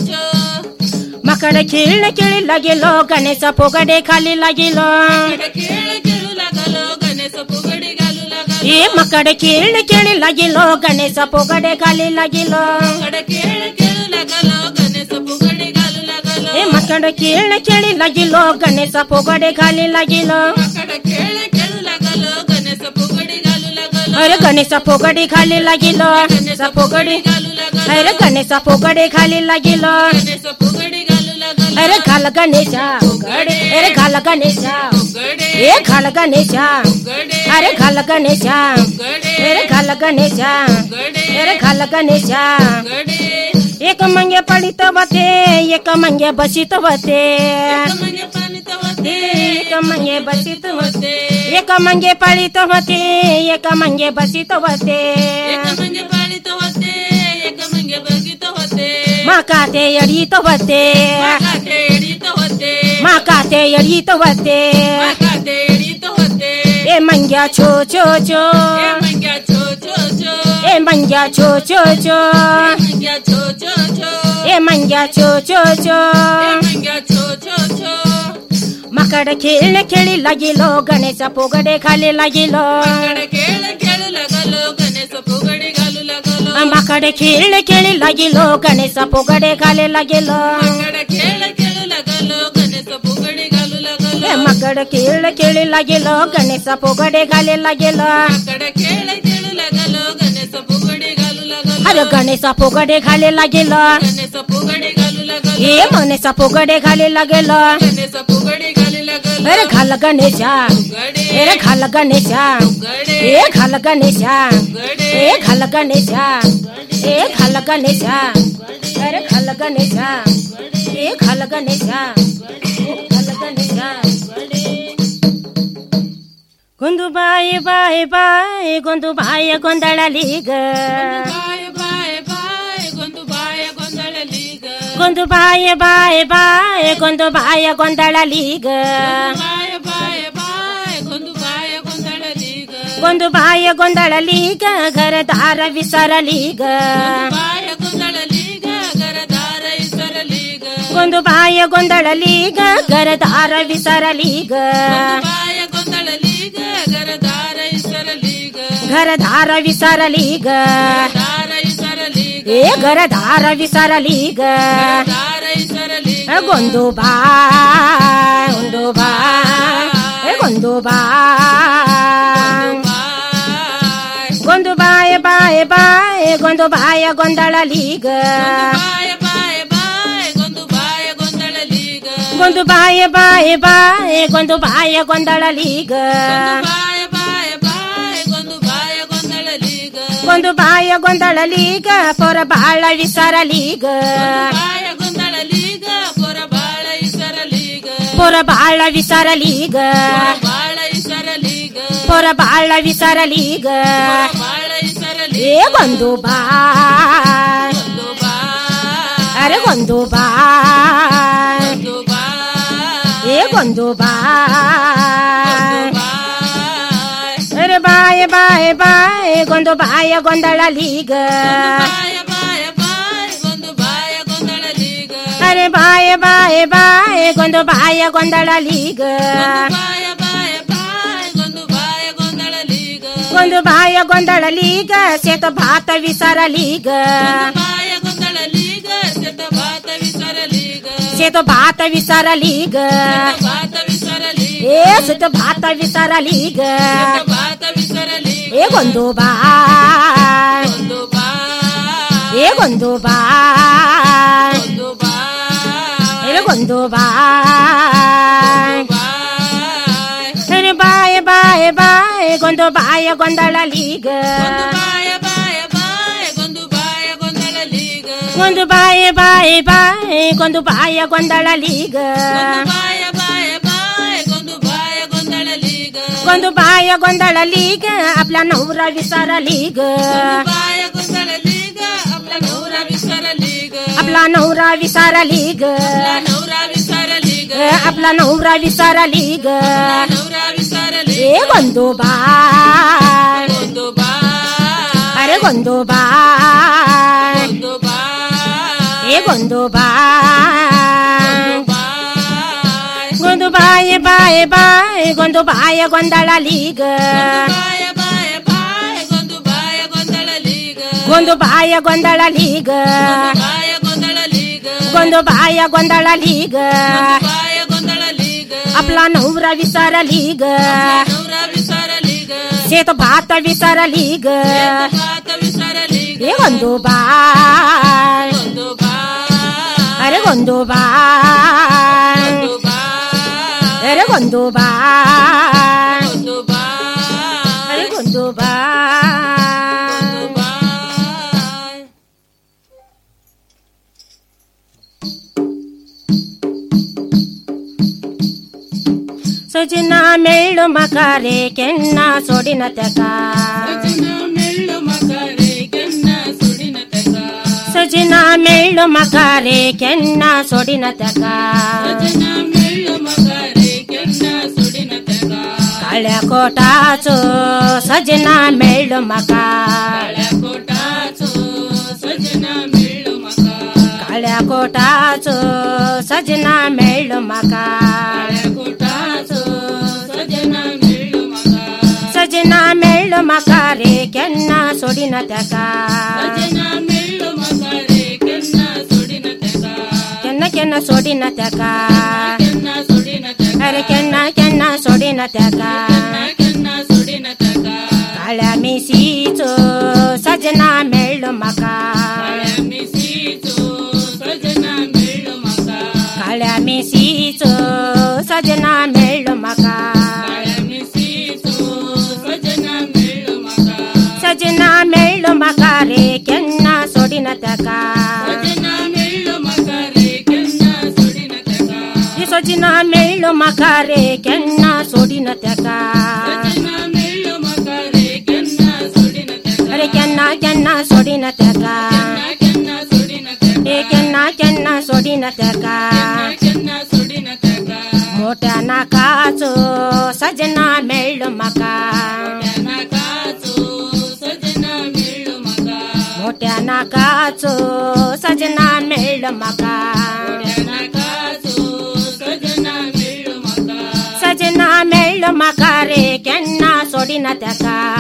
चो मकड खेळ खेळी लागेलो गणेश पोगडे खाली लागेलो खेळ खेळू लागलो गणेश फुगडी घालू लागलो ए मकड खेळ खेळी लागेलो गणेश पोगडे खाली लागेलो कडे खेळ खेळू लागलो गणेश फुगडी घालू लागलो ए मकड खेळ खेळी लागेलो गणेश पोगडे खाली लागेलो कडे खेळ खेळू लागलो गणेश फुगडी घालू लागलो अरे गणेश पोगडे खाली लागेलो गणेश पोगडे घालू लागलो अरे गणेश पोगडे खाली लागेलो गणेश फुगडी घालू लागलो अरे घाल गणेशा पोगडे अरे घाल गणेशा फुगडे ए घाल गणेशा फुगडे अरे घाल गणेशा फुगडे अरे घाल गणेशा फुगडे अरे घाल गणेशा फुगडे एक मंगे पडित होते एक मंगे बसित होते म्हणजे पाणी होते एक मंगे बसित होते होते एक मंगे पडित होते एक मंगे बसित होते एक म्हणजे पाळीत होते एक म्हणजे बघित होते माका ते अडीत होते माका तेडीत होते माका ते अडीत होते माका तेडीत होते ए मंग्या छो छो छो ए मंग्या छो छो छो ए मंग्या छो छो छो मंग्या छो छो छो ए मंग्या छो छो छो ए मंग्या छो छो छो मकड खेळ खेळी लागिलो गणेश पोगडे खाली लागिलो कडे खेळ खेळू लागलो गणेश फुगडी घालू लागलो मकड खेळ खेळी लागिलो गणेश पोगडे खाली लागिलो कडे खेळ खेळू लागलो गणेश फुगडी घालू ए लागलो मकड खेळ खेळी लागिलो गणेश पोगडे खाली लागिलो कडे खेळ खेळू लागलो गणेश फुगडी घालू लागलो अरे गणेश पोगडे खाली लागिलो गणेश फुगडी घालू लागलो ए मनेचा फुगडे घाली लागेल फुगडी घाली लागल अरे घाल गणेशा अरे घाल गणेशा ए घाल गणेशा ए घाल गणेशा ए घाल गणेशा अरे घाल गणेशा ए घाल गणेशा घाल गणेशा ಗೊಂದು ಬಾಯಿ ಬಾಯಿ ಬಾಯಿ ಗೊಂದು ಬಾಯ ಗೊಂದಳಲೀಗ ಬಾಯ ಬಾಯ ಬಾಯ ಗೊಂದು ಬಾಯ ಗೊಂದಳಲೀಗ ಗೊಂದು ಬಾಯ ಬಾಯ ಬಾಯ ಗೊಂದು ಬಾಯ ಗೊಂದಳಲೀಗ ಬಾಯ ಬಾಯ ಬಾಯ ಗೊಂದು ಬಾಯ ಗೊಂದಳಲೀಗ ಗೊಂದು ಬಾಯ ಗೊಂದಳಲೀಗ ಗರದಾರ ವಿಸರಲೀಗ ಬಾಯ ಗೊಂದಳಲೀಗ ಗರದಾರ ಇಸರಲೀಗ ಗೊಂದು ಬಾಯ ಗೊಂದಳಲೀಗ ಗರದಾರ ವಿಸರಲೀಗ ಬಾಯ ಗೊಂದಳಲೀಗ ಗರದಾರ ಇಸರಲೀಗ ಗರದಾರ ವಿಸರಲೀಗ ದಾರ ಇಸರಲೀಗ ಏ ಗರದಾರ ವಿಸರಲೀಗ ದಾರ ಇಸರಲೀಗ ಗೊಂದು ಬಾ ಒಂದು ಬಾ ಏ ಗೊಂದು ಬಾ ಗೊಂದು ಬಾಯ ಬಾಯ ಬಾಯ ಗೊಂದು ಬಾಯ ಗೊಂದಳಲೀಗ ಬಾಯ ಬಾಯ ಬಾಯ ಗೊಂದು ಬಾಯ ಗೊಂದಳಲೀಗ ಗೊಂದು ಬಾಯ ಬಾಯ ಬಾಯ ಗೊಂದು ಬಾಯ ಗೊಂದಳಲೀಗ ಬಾಯ ಬಾಯ ಬಾಯ ಗೊಂದು ಬಾಯ ಗೊಂದಳಲೀಗ ಗೊಂದು ಬಾಯ ಗೊಂದಳಲೀಗ ಪೊರ ಬಾಳ ವಿಸರಲೀಗ ಬಾಯ ಗೊಂದಳಲೀಗ ಪೊರ ಬಾಳ ಇಸರಲೀಗ ಪೊರ ಬಾಳ ವಿಸರಲೀಗ ಬಾಳ ಇಸರಲೀಗ ಪೊರ ಬಾಳ ವಿಸರಲೀಗ ಬಾಳ ಇಸರಲೀಗ ಏ ಗೊಂದು ಬಾ ಅರೆ ಗೊಂದು ಬಾ ಏ ಗೊಂದು ಬಾ ಅರೆ ಬಾಯ ಬಾಯ ಬಾಯ ಗೊಂದು ಬಾಯ ಗೊಂದಳಲೀಗ ಬಾಯ ಬಾಯ ಬಾಯ ಗೊಂದು ಬಾಯ ಗೊಂದಳಲೀಗ ಅರೆ ಬಾಯ ಬಾಯ ಬಾಯ ಗೊಂದು ಬಾಯ ಗೊಂದಳಲೀಗ ಬಾಯ ಬಾಯ ಬಾಯ ಗೊಂದು ಬಾಯ ಗೊಂದಳಲೀಗ ಗೊಂದು ಬಾಯ ಗೊಂದಳಲೀಗ ಸೇತ ಭಾತ ವಿಸರಲೀಗ ಬಾಯ ಗೊಂದಳಲೀಗ ಶತ ಭಾತ ವಿಸರಲೀಗ ಸೇತ ಭಾತ ವಿಸರಲೀಗ ಭಾತ ವಿಸರಲೀಗ ಏ ಸೇತ ಭಾತ ವಿಸರಲೀಗ ಭಾತ ವಿಸರಲೀಗ ಏ ಗೊಂದು ಬಾ ಒಂದು ಬಾ ಏ ಗೊಂದು ಬಾ ಒಂದು ಬಾ ಏ ಗೊಂದು ಬಾ ಅರೆ ಬಾಯ ಬಾಯ ಬಾಯ ಗೊಂದು ಬಾಯ ಗೊಂದಳಲೀಗ ಬಾಯ ಬಾಯ ಬಾಯ ಗೊಂದು ಬಾಯ ಗೊಂದಳಲೀಗ ಒಂದು ಬಾಯ ಬಾಯ ಬಾಯ ಗೊಂದು ಬಾಯ ಗೊಂದಳಲೀಗ ಬಾಯ ಬಾಯ ಬಾಯ ಗೊಂದು ಬಾಯ ಗೊಂದಳಲೀಗ ಗೊಂದು ಬಾಯ ಗೊಂದಳಲೀಗ आपला नवरा विसरलीग ಬಾಯ ಗೊಂದಳಲೀಗ आपला नवरा विसरलीग आपला नवरा विसरलीग नवरा विसरलीग आपला नवरा विसरलीग नवरा विसरलीग ए ಗೊಂದು ಬಾ ಒಂದು ಬಾ अरे ಗೊಂದು ಬಾ ಒಂದು ಬಾ ए ಗೊಂದು ಬಾ ಗೊಂದು ಬಾಯ ಬಾಯ ಬಾಯ ಗೊಂದು ಬಾಯ ಗೊಂದಳಲೀಗ ಬಾಯ ಬಾಯ ಬಾಯ ಗೊಂದು ಬಾಯ ಗೊಂದಳಲೀಗ ಗೊಂದು ಬಾಯ ಗೊಂದಳಲೀಗ ಬಾಯ ಗೊಂದಳಲೀಗ ಗೊಂದು ಬಾಯ ಗೊಂದಳಲೀಗ ಬಾಯ ಗೊಂದಳಲೀಗ आपला नवरा विसरलीग नवरा विसरलीग शेत भात विसरलीग भात विसरलीग ए ಗೊಂದು ಬಾ ಒಂದು ಬಾ अरे ಗೊಂದು ಬಾ ಒಂದು ಬಾ अरे ಗೊಂದು ಬಾ ಒಂದು ಬಾ अरे ಗೊಂದು ಬಾ ಸಜನ ಮೇಳು ಮಕಾರೆ ಕೆನ್ನ ಸೊಡಿನ ತಕ ಮೆಳ್ಳು ಮಕರೆ ಕೆನ್ನ ಸುಡಿನ ತಕ ಸಜನ ಮೇಳು ಮಕಾರೆ ಕೆನ್ನ ಸೊಡಿನ ತಕ ಸಜನ ಮೆಳ್ಳು ಮಕರೆ ಕೆನ್ನ ಸುಡಿನ ತಕ काळ्या कोटाचो सजना मेळ मका काळ्या कोटाचो सजना मेळ्ळो मका काळ्या कोटाचो सजना मेळ मका काळ्या कोटाचो सजना मेळ्ळो मका सजना मेळ मका रे केन्ना सोडिन त्याका सजना मेळ्ळो मका रे केन्ना सोडिन तेका केन्ना केन्ना सोडिन त्याका केन्ना सोडिन तेका अरे केन्ना केन्ना सोडिन त्याका केन्ना सोडिन तेका काळ्या मिशीचो सजना मेळ मका काळ्या मिशीचो सजना मेळ्ळो ಸಜನ ಮೆಳ್ಳು ಮಕಾರೆ ಕೆನ್ನ ಸೊಡಿನ ತಕ ಈ ಸೊಜಿನ ಮೆಳ್ಳು ಮಕಾರೆ ಕೆನ್ನ ಸೊಡಿನ ತಕ ಅರೆ ಕೆನ್ನ ಕೆನ್ನ ಸೊಡಿನ ತಕ ಏ ಕೆನ್ನ ಕೆನ್ನ ಸೊಡಿನ ತಕ मोठ्याना काचो सजना मेळ्ळो म्हाका मोठ्या नाकाचो सजना मेळ्ळो म्हाका सजना मेळ्ळो म्हाका रे केन्ना सोडिना तेका